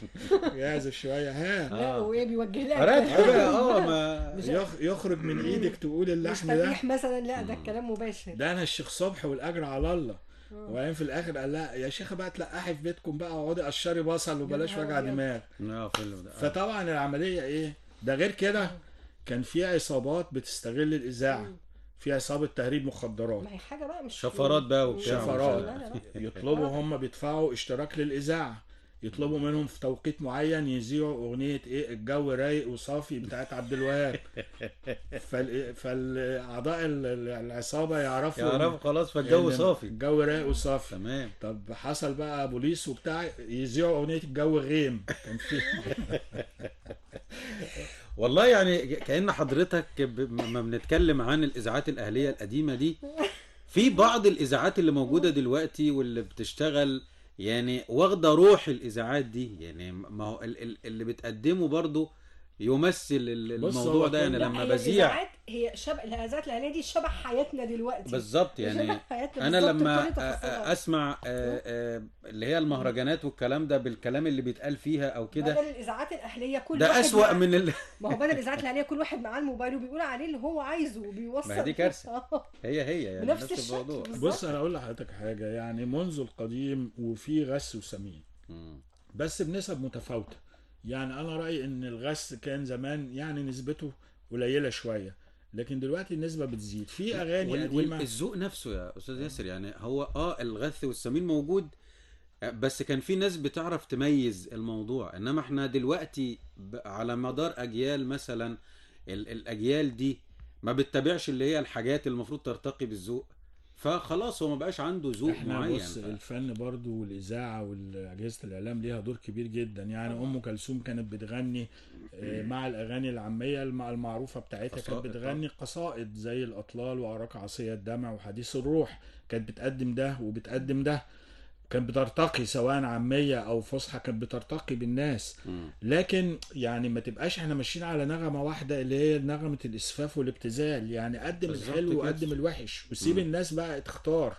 يعزف شويه ها لا وايه بيوجه لها ردح بقى اه ما مش- يخ- يخرج من ايدك تقول مش اللحن ده تلقيح مثلا لا ده الكلام مباشر ده انا الشيخ صبحي والاجر على الله وبعدين في الاخر قال لا يا شيخه بقى تلقحي في بيتكم بقى اقعدي قشري بصل وبلاش نهار وجع أبيض. دماغ اه فيلم ده آه. فطبعا العمليه ايه ده غير كده كان في عصابات بتستغل الاذاعه في عصابه تهريب مخدرات ما هي حاجه بقى مش شفرات بقى وبتاع شفرات لا، لا، لا. يطلبوا هم بيدفعوا اشتراك للاذاعه يطلبوا منهم في توقيت معين يذيعوا اغنيه ايه الجو رايق وصافي بتاعت عبد الوهاب فال... فالاعضاء ال- ال- العصابه يعرفوا يعرفوا خلاص فالجو إن صافي الجو رايق وصافي تمام طب حصل بقى بوليس وبتاع يذيعوا اغنيه الجو غيم كان في والله يعني كأن حضرتك ب- ما بنتكلم عن الإذاعات الأهلية القديمة دي في بعض الإذاعات اللي موجودة دلوقتي واللي بتشتغل يعني واخدة روح الإذاعات دي يعني ما هو ال- ال- اللي بتقدمه برضو يمثل ال- بص، الموضوع هو ده يعني كل- لا، لما هي بذيع الإذاعات هي شبه الهزات الاهليه دي شبه حياتنا دلوقتي بالظبط يعني شبه حياتنا انا بالظبط لما بكل أ- أ- تفاصيلها. اسمع آه، آه، اللي هي المهرجانات والكلام ده بالكلام اللي بيتقال فيها او كده بدل الاذاعات الاهليه كل ده واحد اسوأ معاه- من ال... ما هو بدل الاذاعات الاهليه كل واحد معاه الموبايل وبيقول عليه اللي هو عايزه وبيوصل ما هي دي كارثة. آه. هي هي يعني بنفس نفس الشكل الموضوع بالظبط. بص انا اقول لحضرتك حاجه يعني منذ القديم وفي غس وسمين مم. بس بنسب متفاوته يعني انا رايي ان الغس كان زمان يعني نسبته قليله شويه لكن دلوقتي النسبه بتزيد في اغاني وال- قديمه والذوق نفسه يا استاذ ياسر يعني هو اه الغث والسمين موجود آه، بس كان في ناس بتعرف تميز الموضوع انما احنا دلوقتي ب- على مدار اجيال مثلا ال- الاجيال دي ما بتتابعش اللي هي الحاجات اللي المفروض ترتقي بالذوق فخلاص هو ما بقاش عنده ذوق احنا معين بص ف- الفن برضو والاذاعه واجهزه الاعلام ليها دور كبير جدا يعني ام كلثوم كانت بتغني آه، مع الاغاني العاميه الم- المعروفه بتاعتها كانت قصائد، بتغني قصائد زي الاطلال واراك عصيه الدمع وحديث الروح كانت بتقدم ده وبتقدم ده كانت بترتقي سواء عاميه او فصحى كانت بترتقي بالناس مم. لكن يعني ما تبقاش احنا ماشيين على نغمه واحده اللي هي نغمه الاسفاف والابتذال يعني قدم بالظبط الحلو كده. وقدم الوحش وسيب الناس بقى تختار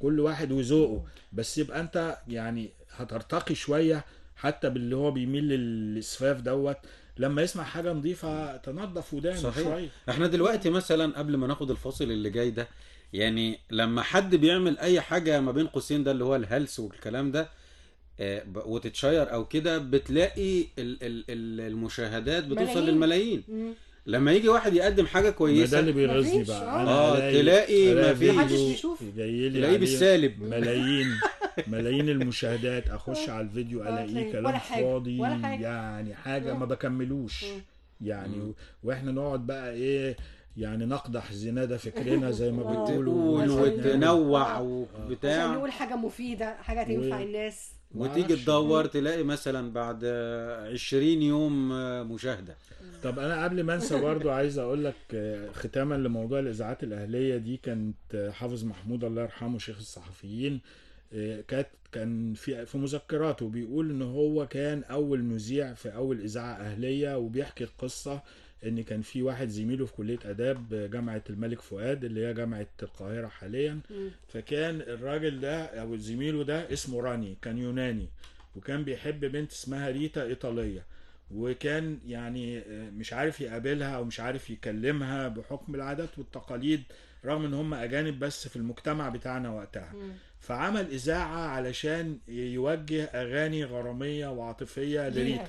كل واحد وذوقه بس يبقى انت يعني هترتقي شويه حتى باللي هو بيميل للاسفاف دوت لما يسمع حاجه نظيفه تنظف ودانه صحيح. شويه احنا دلوقتي مثلا قبل ما ناخد الفاصل اللي جاي ده يعني لما حد بيعمل اي حاجه ما بين قوسين ده اللي هو الهلس والكلام ده آه، ب- وتتشير او كده بتلاقي ال- ال- ال- المشاهدات بتوصل ملايين. للملايين مم. لما يجي واحد يقدم حاجه ما ده كويسه اللي بيغيظني مفيش، بقى آه. أنا آه، ألاقي- تلاقي ألاقي مفيش. محدش فيديو بيشوف. جاي لي تلاقيه عليه بالسالب ملايين ملايين المشاهدات اخش على الفيديو آه، الاقيه تلاقي كلام ولا حاجة، فاضي ولا حاجة. يعني حاجه مم. ما بكملوش مم. يعني مم. و- واحنا نقعد بقى ايه يعني نقدح زنادة فكرنا زي ما آه. بتقولوا تقول ونقعد- وتنوع آه. عشان وبتاع نقول حاجه مفيده حاجه تنفع و- الناس وتيجي معرفش. تدور تلاقي مثلا بعد آه، 20 يوم آه، مشاهده طب انا قبل ما انسى برضو عايز اقول لك آه، ختاما لموضوع الاذاعات الاهليه دي كانت آه، حافظ محمود الله يرحمه شيخ الصحفيين آه، كانت كان في في مذكراته بيقول ان هو كان اول مذيع في اول اذاعه اهليه وبيحكي القصه ان كان في واحد زميله في كليه اداب آه، جامعه الملك فؤاد اللي هي جامعه القاهره حاليا مم. فكان الراجل ده او زميله ده اسمه راني كان يوناني وكان بيحب بنت اسمها ريتا ايطاليه وكان يعني آه، مش عارف يقابلها او مش عارف يكلمها بحكم العادات والتقاليد رغم ان هم اجانب بس في المجتمع بتاعنا وقتها مم. فعمل اذاعه علشان يوجه اغاني غراميه وعاطفيه لريتا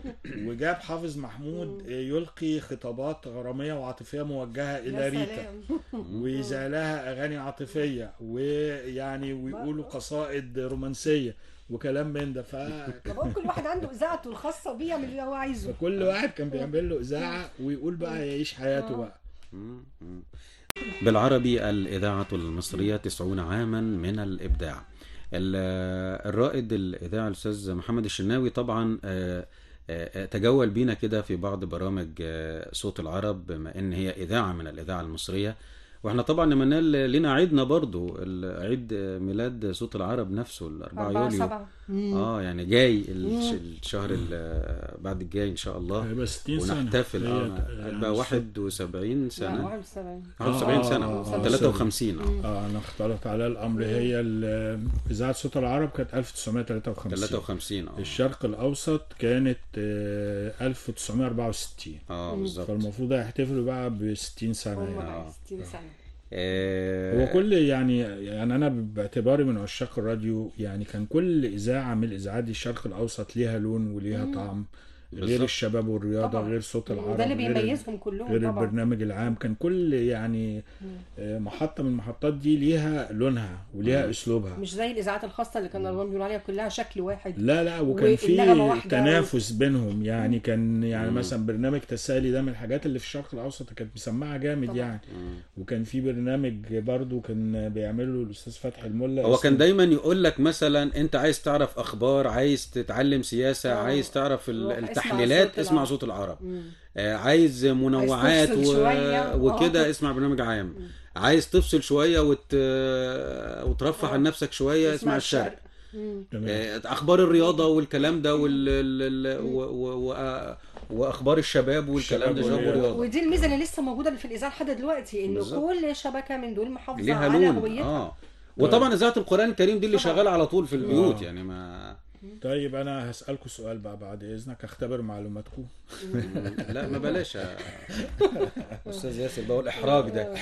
وجاب حافظ محمود آه، يلقي خطابات غراميه وعاطفيه موجهه الى يا ريتا سلام. وإذا لها أغاني عاطفية ويعني ويقولوا قصائد رومانسية وكلام من ده ف... طب هو كل واحد عنده اذاعته الخاصه وبيه يعمل اللي هو عايزه فكل واحد كان بيعمل له إذاعة ويقول بقى يعيش حياته بقى مم. مم. بالعربي الإذاعة المصرية تسعون عاما من الإبداع ال- الرائد الإذاعي الأستاذ محمد الشناوي طبعا آه، آه، تجول بينا كده في بعض برامج آه، صوت العرب بما إن هي إذاعة من الإذاعة المصرية واحنا طبعا منال لنا عيدنا برضو ال- عيد ميلاد صوت العرب نفسه ال 4 4 يوليو 7 اه يعني جاي الش- الشهر ال- بعد الجاي ان شاء الله هيبقى 60 سنة ونحتفل هي- اه يعني هيبقى 71 سنه 71 71 آه، سنه آه، آه. 53 اه اه انا اختلط على الامر هي ال- اذاعه صوت العرب كانت 1953 53 اه الشرق الاوسط كانت آه، 1964 اه بالظبط فالمفروض يحتفلوا بقى ب 60 سنه هم يعني بقى 60 سنه آه، هو كل يعني يعني انا باعتباري من عشاق الراديو يعني كان كل اذاعه من الاذاعات دي الشرق الاوسط ليها لون وليها طعم غير بالظبط. الشباب والرياضه طبعا. غير صوت العرب وده اللي غير بيميزهم كلهم غير طبعا البرنامج العام كان كل يعني آه، محطه من المحطات دي ليها لونها وليها اسلوبها مش زي الاذاعات الخاصه اللي كان رمضان بيقول عليها كلها شكل واحد لا لا وكان في والنغمة واحدة. تنافس بينهم يعني كان يعني مم. مثلا برنامج تسالي ده من الحاجات اللي في الشرق الاوسط كانت مسمعه جامد طبعا. يعني مم. وكان في برنامج برضو كان بيعمله الاستاذ فتحي الملا هو اسمه- كان دايما يقول لك مثلا انت عايز تعرف اخبار عايز تتعلم سياسه آه. عايز تعرف ال- روح اسمع التحليلات صوت اسمع العرب. صوت العرب مم. آه، عايز منوعات عايز تفصل شوية. وكده آه. اسمع برنامج عام عايز تفصل شويه وت... وترفه آه. عن نفسك شويه اسمع الشرق مم. تمام. آه، اخبار الرياضه والكلام ده وال... ال- ال- و... و... و... واخبار الشباب والكلام ده الشباب شباب والرياضة. ورياضه ودي الميزه اللي لسه موجوده في الاذاعه لحد دلوقتي انه بالظبط. كل شبكه من دول محافظه ليها على لون هويتها اه وطبعا اذاعه القران الكريم دي اللي طبعاً. شغاله على طول في البيوت آه. يعني ما طيب انا هسألكوا سؤال بقى بعد اذنك اختبر معلوماتكم لا ما بلاش يا استاذ ياسر بقى الاحراج ده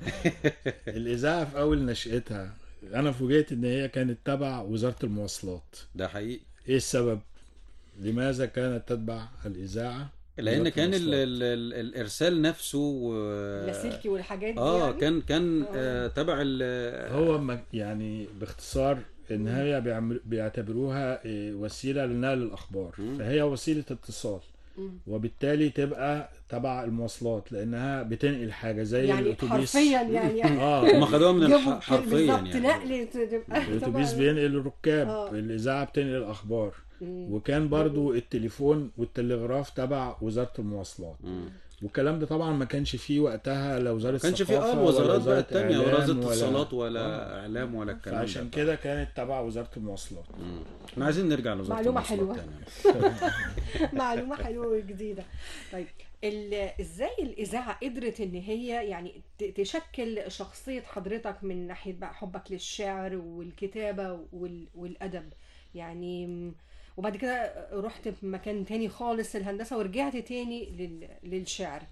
الاذاعه في اول نشأتها انا فوجئت ان هي كانت تبع وزاره المواصلات ده حقيقي ايه السبب لماذا كانت تتبع الاذاعه لان وزارة كان ال... المواصلات؟ ال... ال... الارسال نفسه و... اللاسلكي والحاجات دي اه يعني. كان كان آه. آه تبع ال... هو ما- يعني باختصار ان هي بيعمل بيعتبروها إيه، وسيله لنقل الاخبار مم. فهي وسيله اتصال مم. وبالتالي تبقى تبع المواصلات لانها بتنقل حاجه زي يعني الاتوبيس حرفيا يعني اه هم خدوها من جابوا الح... حرفيا بالظبط يعني نقل تبقى الاتوبيس طبعاً. بينقل الركاب آه. الاذاعه بتنقل الاخبار مم. وكان برضو التليفون والتلغراف تبع وزاره المواصلات مم. والكلام ده طبعا ما كانش فيه وقتها لا وزاره ما كانش في اه ثقافة الوزارات ولا بقى وزارة التانية إعلام وزارة ولا- اتصالات ولا آه. اعلام ولا الكلام ده فعشان كده كانت تبع وزاره المواصلات مم. احنا عايزين نرجع لوزارة معلومة المواصلات حلوة. تاني. معلومه حلوه وجديده طيب ال- ازاي الاذاعه قدرت ان هي يعني ت- تشكل شخصيه حضرتك من ناحيه بقى حبك للشعر والكتابه وال- والادب يعني م- وبعد كده رحت في مكان تاني خالص الهندسه ورجعت تاني لل- للشعر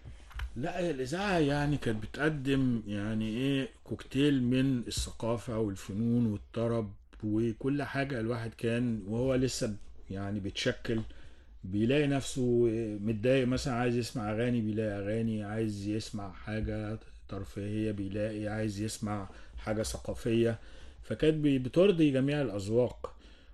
لا هي الإذاعة يعني كانت بتقدم يعني إيه كوكتيل من الثقافة والفنون والطرب وكل حاجة الواحد كان وهو لسه يعني بيتشكل بيلاقي نفسه متضايق مثلا عايز يسمع أغاني بيلاقي أغاني عايز يسمع حاجة ترفيهية بيلاقي عايز يسمع حاجة ثقافية فكانت بي- بترضي جميع الأذواق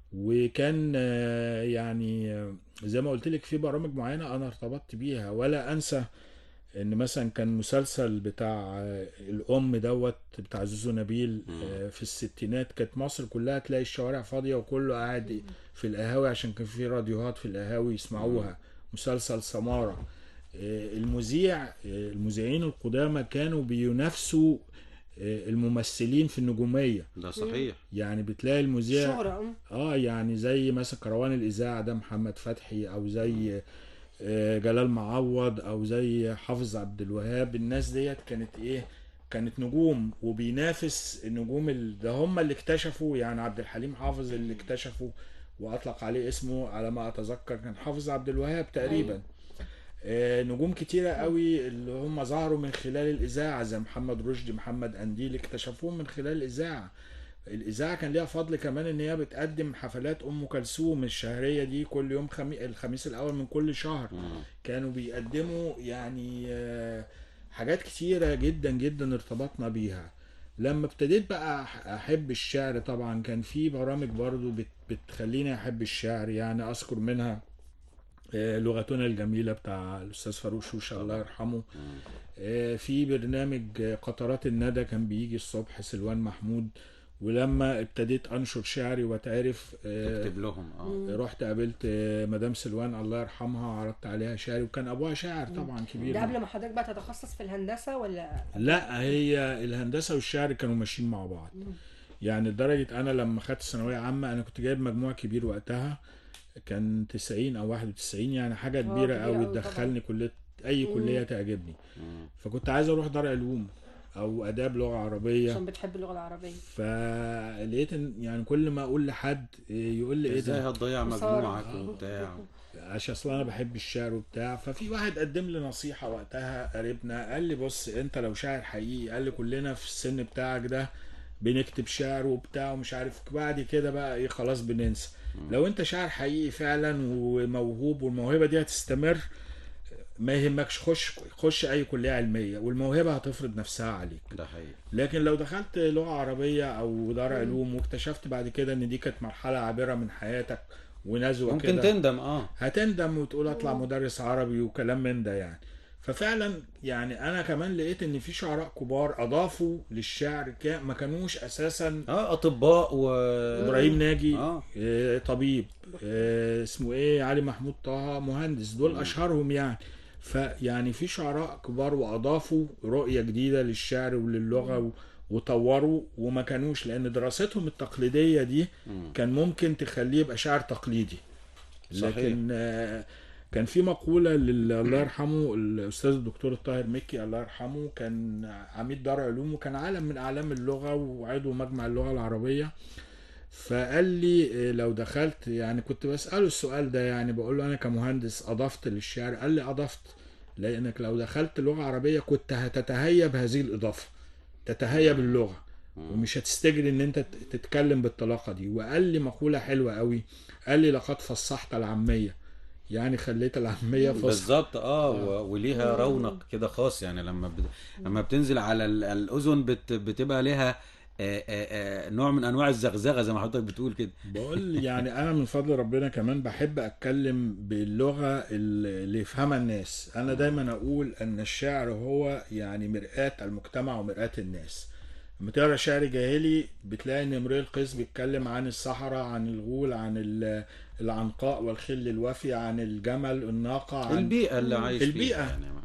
وكان آه، يعني آه، زي ما قلت لك في برامج معينة أنا ارتبطت بيها ولا أنسى ان مثلا كان مسلسل بتاع آه، الام دوت بتاع زوزو نبيل آه، في الستينات كانت مصر كلها تلاقي الشوارع فاضيه وكله قاعد في القهاوي عشان كان في راديوهات في القهاوي يسمعوها مسلسل سماره آه، المذيع آه، المذيعين القدامى كانوا بينافسوا آه، الممثلين في النجوميه ده صحيح يعني بتلاقي المذيع شهرة أم. اه يعني زي مثلا كروان الاذاعه ده محمد فتحي او زي آه، جلال معوض او زي حافظ عبد الوهاب الناس ديت كانت ايه كانت نجوم وبينافس النجوم ال- ده هم اللي اكتشفوا يعني عبد الحليم حافظ اللي اكتشفوا واطلق عليه اسمه على ما اتذكر كان حافظ عبد الوهاب تقريبا آه، نجوم كتيرة قوي اللي هم ظهروا من خلال الإذاعة زي محمد رشدي محمد أنديل اكتشفوهم من خلال الإذاعة الإذاعة كان ليها فضل كمان إن هي بتقدم حفلات أم كلثوم الشهرية دي كل يوم خمي... الخميس الأول من كل شهر كانوا بيقدموا يعني آه، حاجات كتيرة جدا جدا ارتبطنا بيها لما ابتديت بقى أح- أحب الشعر طبعا كان في برامج برضو بت... بتخليني أحب الشعر يعني أذكر منها آه، لغتنا الجميلة بتاع الأستاذ فاروق شوشة الله يرحمه آه، في برنامج آه، قطرات الندى كان بيجي الصبح سلوان محمود ولما ابتديت أنشر شعري واتعرف آه، تكتب لهم اه رحت قابلت آه، مدام سلوان الله يرحمها عرضت عليها شعري وكان ابوها شاعر طبعا كبير ده قبل ما حضرتك بقى تتخصص في الهندسه ولا لا هي الهندسه والشعر كانوا ماشيين مع بعض يعني لدرجه انا لما خدت ثانويه عامه انا كنت جايب مجموع كبير وقتها كان 90 او 91 يعني حاجه كبيره كبيرة قوي أوي طبعاً. تدخلني كليه اي كليه تعجبني فكنت عايز اروح دار علوم او اداب لغه عربيه عشان بتحب اللغه العربيه فلقيت إن- يعني كل ما اقول لحد إيه، يقول لي ايه ازاي ده هتضيع خسارة. مجموعك وبتاع عشان اصلا انا بحب الشعر وبتاع ففي واحد قدم لي نصيحه وقتها قريبنا قال لي بص انت لو شاعر حقيقي قال لي كلنا في السن بتاعك ده بنكتب شعر وبتاع ومش عارف بعد كده بقى ايه خلاص بننسى لو انت شاعر حقيقي فعلا وموهوب والموهبه دي هتستمر ما يهمكش خش خش اي كليه علميه والموهبه هتفرض نفسها عليك ده حقيقي لكن لو دخلت لغة عربية أو دار علوم واكتشفت بعد كده إن دي كانت مرحلة عابرة من حياتك ونزوة ممكن كده تندم اه هتندم وتقول أطلع مدرس عربي وكلام من ده يعني ففعلا يعني أنا كمان لقيت إن في شعراء كبار أضافوا للشعر كا- ما كانوش أساسا اه اطباء و إبراهيم ناجي اه آه، طبيب آه، اسمه إيه علي محمود طه مهندس دول أشهرهم يعني فيعني في شعراء كبار واضافوا رؤيه جديده للشعر وللغه و- وطوروا وما كانوش لان دراستهم التقليديه دي مم. كان ممكن تخليه يبقى شعر تقليدي صحيح. لكن آه، كان في مقوله لل- الله يرحمه الاستاذ الدكتور الطاهر مكي الله يرحمه كان عميد دار علوم وكان عالم من اعلام اللغه وعضو مجمع اللغه العربيه فقال لي آه، لو دخلت يعني كنت بسأله السؤال ده يعني بقول له أنا كمهندس أضفت للشعر قال لي أضفت لأنك لو دخلت لغة عربية كنت هتتهيب هذه الإضافة تتهيب اللغة ومش هتستجري إن أنت ت- تتكلم بالطلاقة دي وقال لي مقولة حلوة قوي قال لي لقد فصحت العامية يعني خليت العامية فصحى بالظبط اه و- وليها رونق كده خاص يعني لما ب... لما بتنزل على ال- الاذن بت... بتبقى لها آه، آه، آه، نوع من انواع الزغزغه زي ما حضرتك بتقول كده بقول يعني انا من فضل ربنا كمان بحب اتكلم باللغه اللي يفهمها الناس انا دايما اقول ان الشعر هو يعني مرآة المجتمع ومرآة الناس لما تقرا شعر جاهلي بتلاقي ان امرئ القيس بيتكلم عن الصحراء عن الغول عن ال- العنقاء والخل الوفي عن الجمل الناقه عن البيئه اللي عايش البيئة. فيها يعني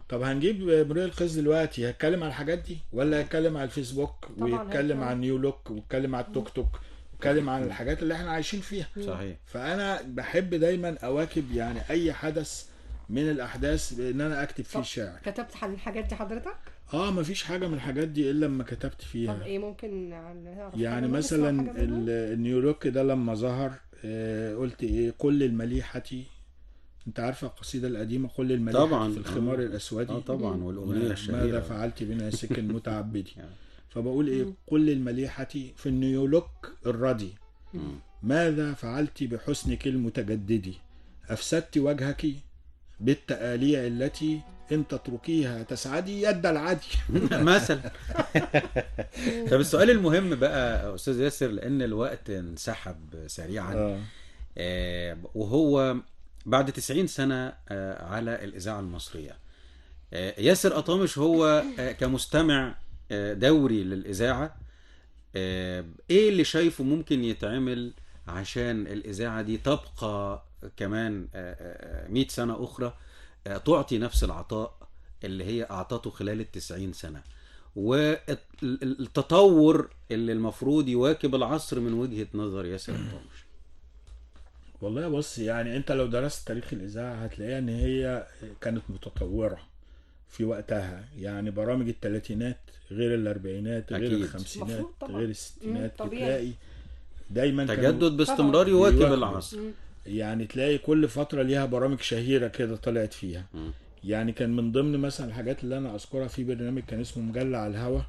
طب هنجيب مريل القيس دلوقتي هيتكلم على الحاجات دي ولا هيتكلم على الفيسبوك طبعاً ويتكلم هيتكلم. عن نيو لوك ويتكلم على التوك توك ويتكلم عن الحاجات اللي احنا عايشين فيها صحيح فانا بحب دايما اواكب يعني اي حدث من الاحداث ان انا اكتب فيه طب شعر كتبت عن الحاجات دي حضرتك؟ اه مفيش حاجه من الحاجات دي الا لما كتبت طب فيها ايه ممكن نعرف يعني حاجة منها؟ مثلا نسمع حاجة منها؟ ال- النيولوك ده لما ظهر آه، قلت ايه قل المليحة انت عارفه القصيده القديمه قل المليحة طبعا في الخمار آه. الاسود اه طبعا والاغنيه ماذا الشهيره فعلت بنا سكن متعبدي يعني. فبقول ايه قل المليحة في النيولوك الردي مم. ماذا فعلت بحسنك المتجدد أفسدت وجهك بالتآليع التي إن تتركيها تسعدي يد العدي مثلا طب السؤال المهم بقى يا استاذ ياسر لان الوقت انسحب سريعا آه. آه، وهو بعد 90 سنة آه، على الإذاعة المصرية آه، ياسر أطامش هو آه، كمستمع آه، دوري للإذاعة آه، إيه اللي شايفه ممكن يتعمل عشان الإذاعة دي تبقى كمان آه، آه، 100 سنة أخرى آه، تعطي نفس العطاء اللي هي أعطته خلال التسعين سنة والتطور اللي المفروض يواكب العصر من وجهة نظر ياسر أطامش والله بص يعني انت لو درست تاريخ الاذاعه هتلاقيها ان هي كانت متطوره في وقتها يعني برامج الثلاثينات غير الاربعينات غير أكيد. الخمسينات مفروض طبعا. غير الستينات مم، طبيعي. بتلاقي دايما كانوا- تجدد باستمرار طبعاً. يواكب بيواكبوا. العصر مم. يعني تلاقي كل فتره ليها برامج شهيره كده طلعت فيها مم. يعني كان من ضمن مثلا الحاجات اللي انا اذكرها في برنامج كان اسمه مجلة على الهوا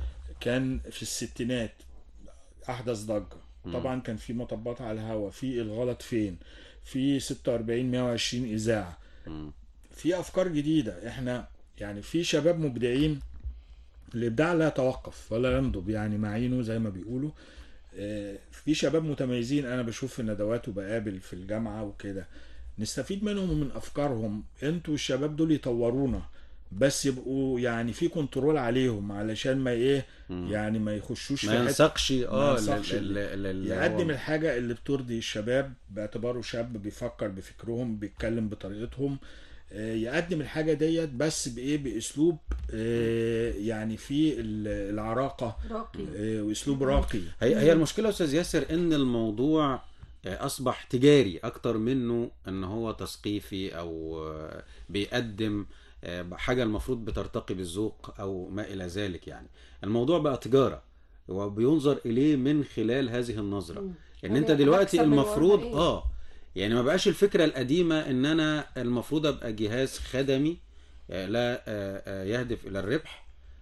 كان في الستينات احدث ضجه طبعا كان في مطبات على الهوا في الغلط فين في 46 120 اذاعه مم. في افكار جديده احنا يعني في شباب مبدعين الابداع لا يتوقف ولا ينضب يعني معينه زي ما بيقولوا آه، في شباب متميزين انا بشوف في ندوات وبقابل في الجامعه وكده نستفيد منهم ومن افكارهم انتوا الشباب دول يطورونا بس يبقوا يعني في كنترول عليهم علشان ما ايه يعني ما يخشوش ما في حته ينسقش اه ينسقش لل- لل- لل- يقدم هو- الحاجة اللي بترضي الشباب باعتباره شاب بيفكر بفكرهم بيتكلم بطريقتهم آه، يقدم الحاجة ديت بس بإيه بأسلوب آه، يعني فيه ال- العراقة راقي آه، وأسلوب راقي هي هي المشكله يا استاذ ياسر ان الموضوع آه، اصبح تجاري اكتر منه ان هو تثقيفي او آه، بيقدم آه، حاجه المفروض بترتقي بالذوق او ما الى ذلك يعني الموضوع بقى تجاره وبينظر اليه من خلال هذه النظره مم. ان انت يعني دلوقتي هكسب من المفروض وراها إيه؟ اه يعني ما بقاش الفكره القديمه ان انا المفروض ابقى جهاز خدمي آه، لا آه، آه، يهدف الى الربح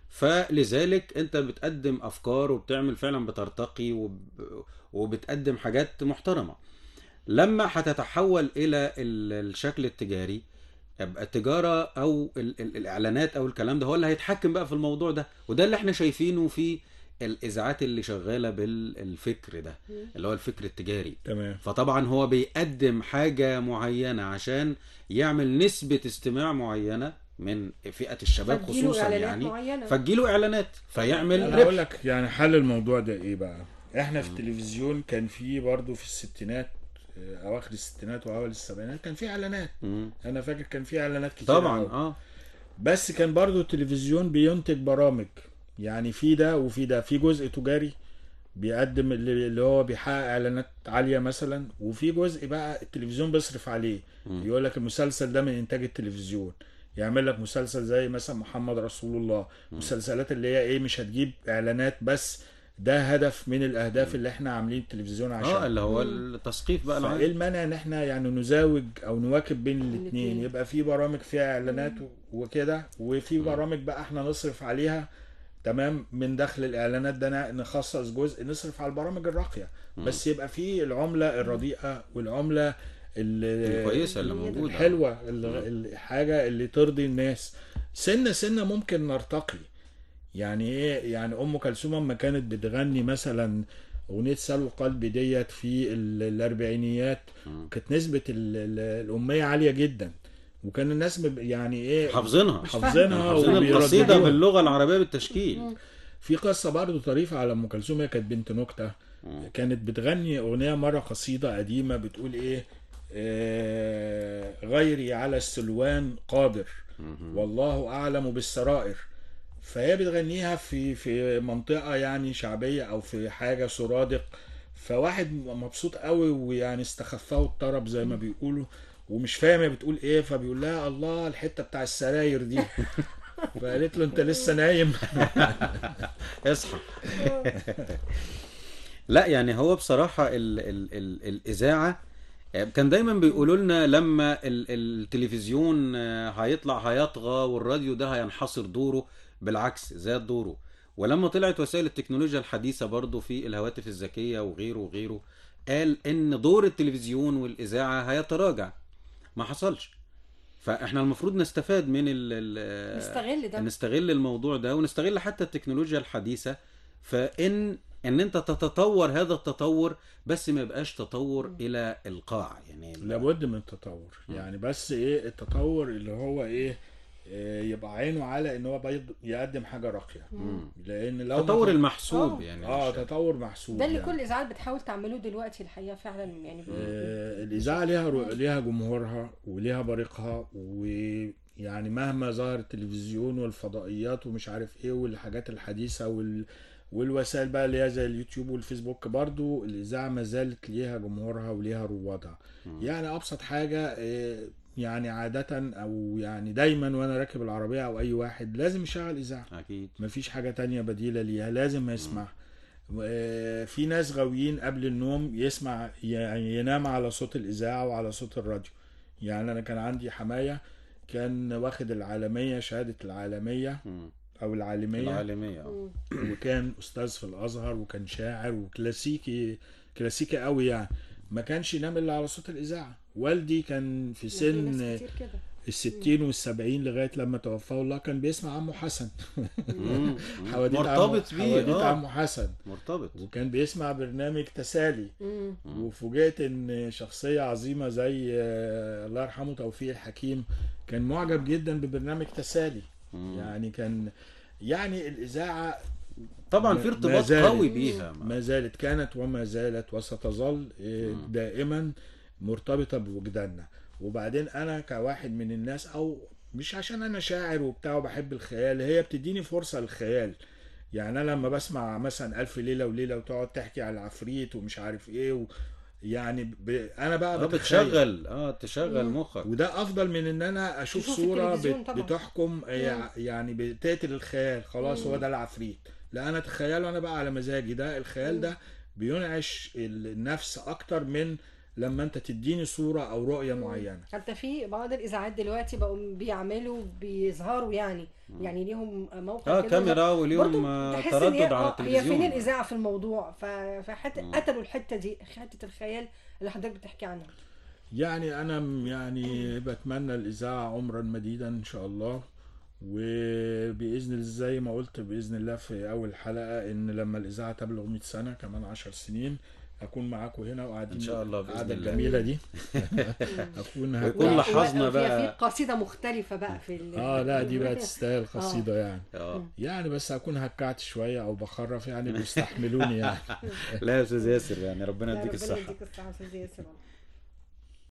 فلذلك انت بتقدم افكار وبتعمل فعلا بترتقي وب... وبتقدم حاجات محترمه لما هتتحول الى ال- الشكل التجاري يبقى التجاره او ال... ال... الاعلانات او الكلام ده هو اللي هيتحكم بقى في الموضوع ده وده اللي احنا شايفينه في الاذاعات اللي شغاله بالفكر ده اللي هو الفكر التجاري تمام فطبعا هو بيقدم حاجة معينة عشان يعمل نسبة استماع معينة من فئة الشباب فتجيله خصوصا إعلانات يعني معينة. فتجيله اعلانات فيعمل أنا ربح هقول لك يعني حل الموضوع ده إيه بقى إحنا في التلفزيون كان في برضه في الستينات آه، أواخر الستينات وأوائل السبعينات كان في إعلانات مم. أنا فاكر كان في إعلانات كتير طبعا أوي. اه بس كان برضو التلفزيون بينتج برامج يعني في ده وفي ده في جزء تجاري بيقدم اللي اللي هو بيحقق اعلانات عاليه مثلا وفي جزء بقى التلفزيون بيصرف عليه يقول لك المسلسل ده من انتاج التلفزيون يعمل لك مسلسل زي مثلا محمد رسول الله مسلسلات اللي هي ايه مش هتجيب اعلانات بس ده هدف من الاهداف اللي احنا عاملين التلفزيون عشان اه اللي هو التثقيف بقى فايه العام المانع ان احنا يعني نزاوج او نواكب بين الاتنين. الاثنين يبقى في برامج فيها اعلانات و- وكده وفي برامج بقى احنا نصرف عليها تمام من دخل الاعلانات ده ن- نخصص جزء نصرف على البرامج الراقيه بس يبقى في العمله الرديئه والعمله ال- الكويسة اللي موجودة الحلوه ال- الحاجه اللي ترضي الناس سنه سنه ممكن نرتقي يعني ايه يعني ام كلثوم لما كانت بتغني مثلا اغنيه سلو قلبي ديت في ال- الاربعينيات كانت نسبه ال- ال- الاميه عاليه جدا وكان الناس مب- يعني ايه حافظينها حافظينها حافظين القصيدة وبيرددوها. باللغة العربية بالتشكيل في قصه برضه طريفه على ام كلثوم هي كانت بنت نكته كانت بتغني اغنيه مره قصيده قديمه بتقول ايه آه غيري على السلوان قادر والله اعلم بالسرائر فهي بتغنيها في في منطقه يعني شعبيه او في حاجه سرادق فواحد مبسوط قوي ويعني استخفاه الطرب زي ما بيقولوا ومش فاهم هي بتقول ايه فبيقول لها الله الحته بتاع السراير دي فقالت له انت لسه نايم اصحى لا يعني هو بصراحة ال ال ال الإذاعة كان دايما بيقولوا لنا لما ال التلفزيون هيطلع هيطغى والراديو ده هينحصر دوره بالعكس زاد دوره ولما طلعت وسائل التكنولوجيا الحديثة برضو في الهواتف الذكية وغيره وغيره قال ان دور التلفزيون والإذاعة هيتراجع ما حصلش فاحنا المفروض نستفاد من ال ال نستغل ده نستغل الموضوع ده ونستغل حتى التكنولوجيا الحديثة فإن ان انت تتطور هذا التطور بس ما يبقاش تطور الى القاع يعني لابد من التطور يعني بس ايه التطور اللي هو ايه آه، يبقى عينه على ان هو بيض- يقدم حاجه راقيه لان لو ما التطور ت- المحسوب آه. يعني اه مش- تطور محسوب ده اللي يعني. كل الاذاعات بتحاول تعمله دلوقتي الحقيقه فعلا يعني آه، الإذاعة ليها رو... ليها جمهورها وليها بريقها ويعني مهما ظهر التلفزيون والفضائيات ومش عارف ايه والحاجات الحديثة وال... والوسائل بقى اللي هي زي اليوتيوب والفيسبوك برضو الإذاعة ما زالت ليها جمهورها وليها روادها يعني أبسط حاجة آه، يعني عادة أو يعني دايما وأنا راكب العربية أو أي واحد لازم يشغل إذاعة اكيد مفيش حاجة تانية بديلة ليها لازم يسمع و- في ناس غاويين قبل النوم يسمع يعني ينام على صوت الإذاعة وعلى صوت الراديو يعني أنا كان عندي حماية كان واخد العالمية شهادة العالمية مم. أو العالمية العالمية آه. وكان أستاذ في الأزهر وكان شاعر وكلاسيكي كلاسيكي قوي يعني ما كانش ينام إلا على صوت الإذاعة والدي كان في في سن ناس كتير كده الستين والسبعين لغاية لما توفاه الله كان بيسمع عمو حسن مم. حواديت مرتبط عمو- بيه حواديت اه عمو حسن مرتبط وكان بيسمع برنامج تسالي مم. وفوجئت ان شخصيه عظيمه زي آه، الله يرحمه توفيق الحكيم كان معجب جدا ببرنامج تسالي مم. يعني كان يعني الاذاعه طبعا ما- في ما ارتباط زالت- قوي بيها ما زالت كانت وما زالت وستظل آه، مم. دائما مرتبطه بوجداننا وبعدين انا كواحد من الناس او مش عشان انا شاعر وبتاع وبحب الخيال هي بتديني فرصه للخيال يعني انا لما بسمع مثلا الف ليله وليله وتقعد تحكي على العفريت ومش عارف ايه و يعني ب... انا بقى اه بتخيل. بتشغل اه تشغل مخك وده افضل من ان انا اشوف تشوف صوره التلفزيون بت... طبعا. بتحكم يع- يعني بتقتل الخيال خلاص هو ده العفريت لا انا اتخيله انا بقى على مزاجي ده الخيال ده بينعش النفس اكتر من لما انت تديني صوره او رؤيه معينه حتى في بعض الاذاعات دلوقتي بقوا بيعملوا بيظهروا يعني يعني ليهم موقع اه كده كاميرا برضو وليهم آه، تحس إن تردد هي- على آه، هي فين التلفزيون الاذاعه في الموضوع ف- فحتى مم. قتلوا الحته دي حته الخيال اللي حضرتك بتحكي عنها يعني انا م- يعني بتمنى الاذاعه عمرا مديدا ان شاء الله وباذن الله زي ما قلت باذن الله في اول حلقه ان لما الاذاعه تبلغ 100 سنه كمان 10 سنين اكون معاكم هنا وقاعدين إن شاء الله بإذن القعده الله. الجميله دي اكون ويكون هكون لاحظنا وفي- بقى- في قصيده مختلفه بقى في ال- اه لا دي بقى تستاهل قصيده يعني اه يعني بس هكون هكعت شويه او بخرف يعني بيستحملوني يعني لا يا استاذ ياسر يعني ربنا لا، يديك ربنا الصحه يديك الصحه يا استاذ ياسر والله.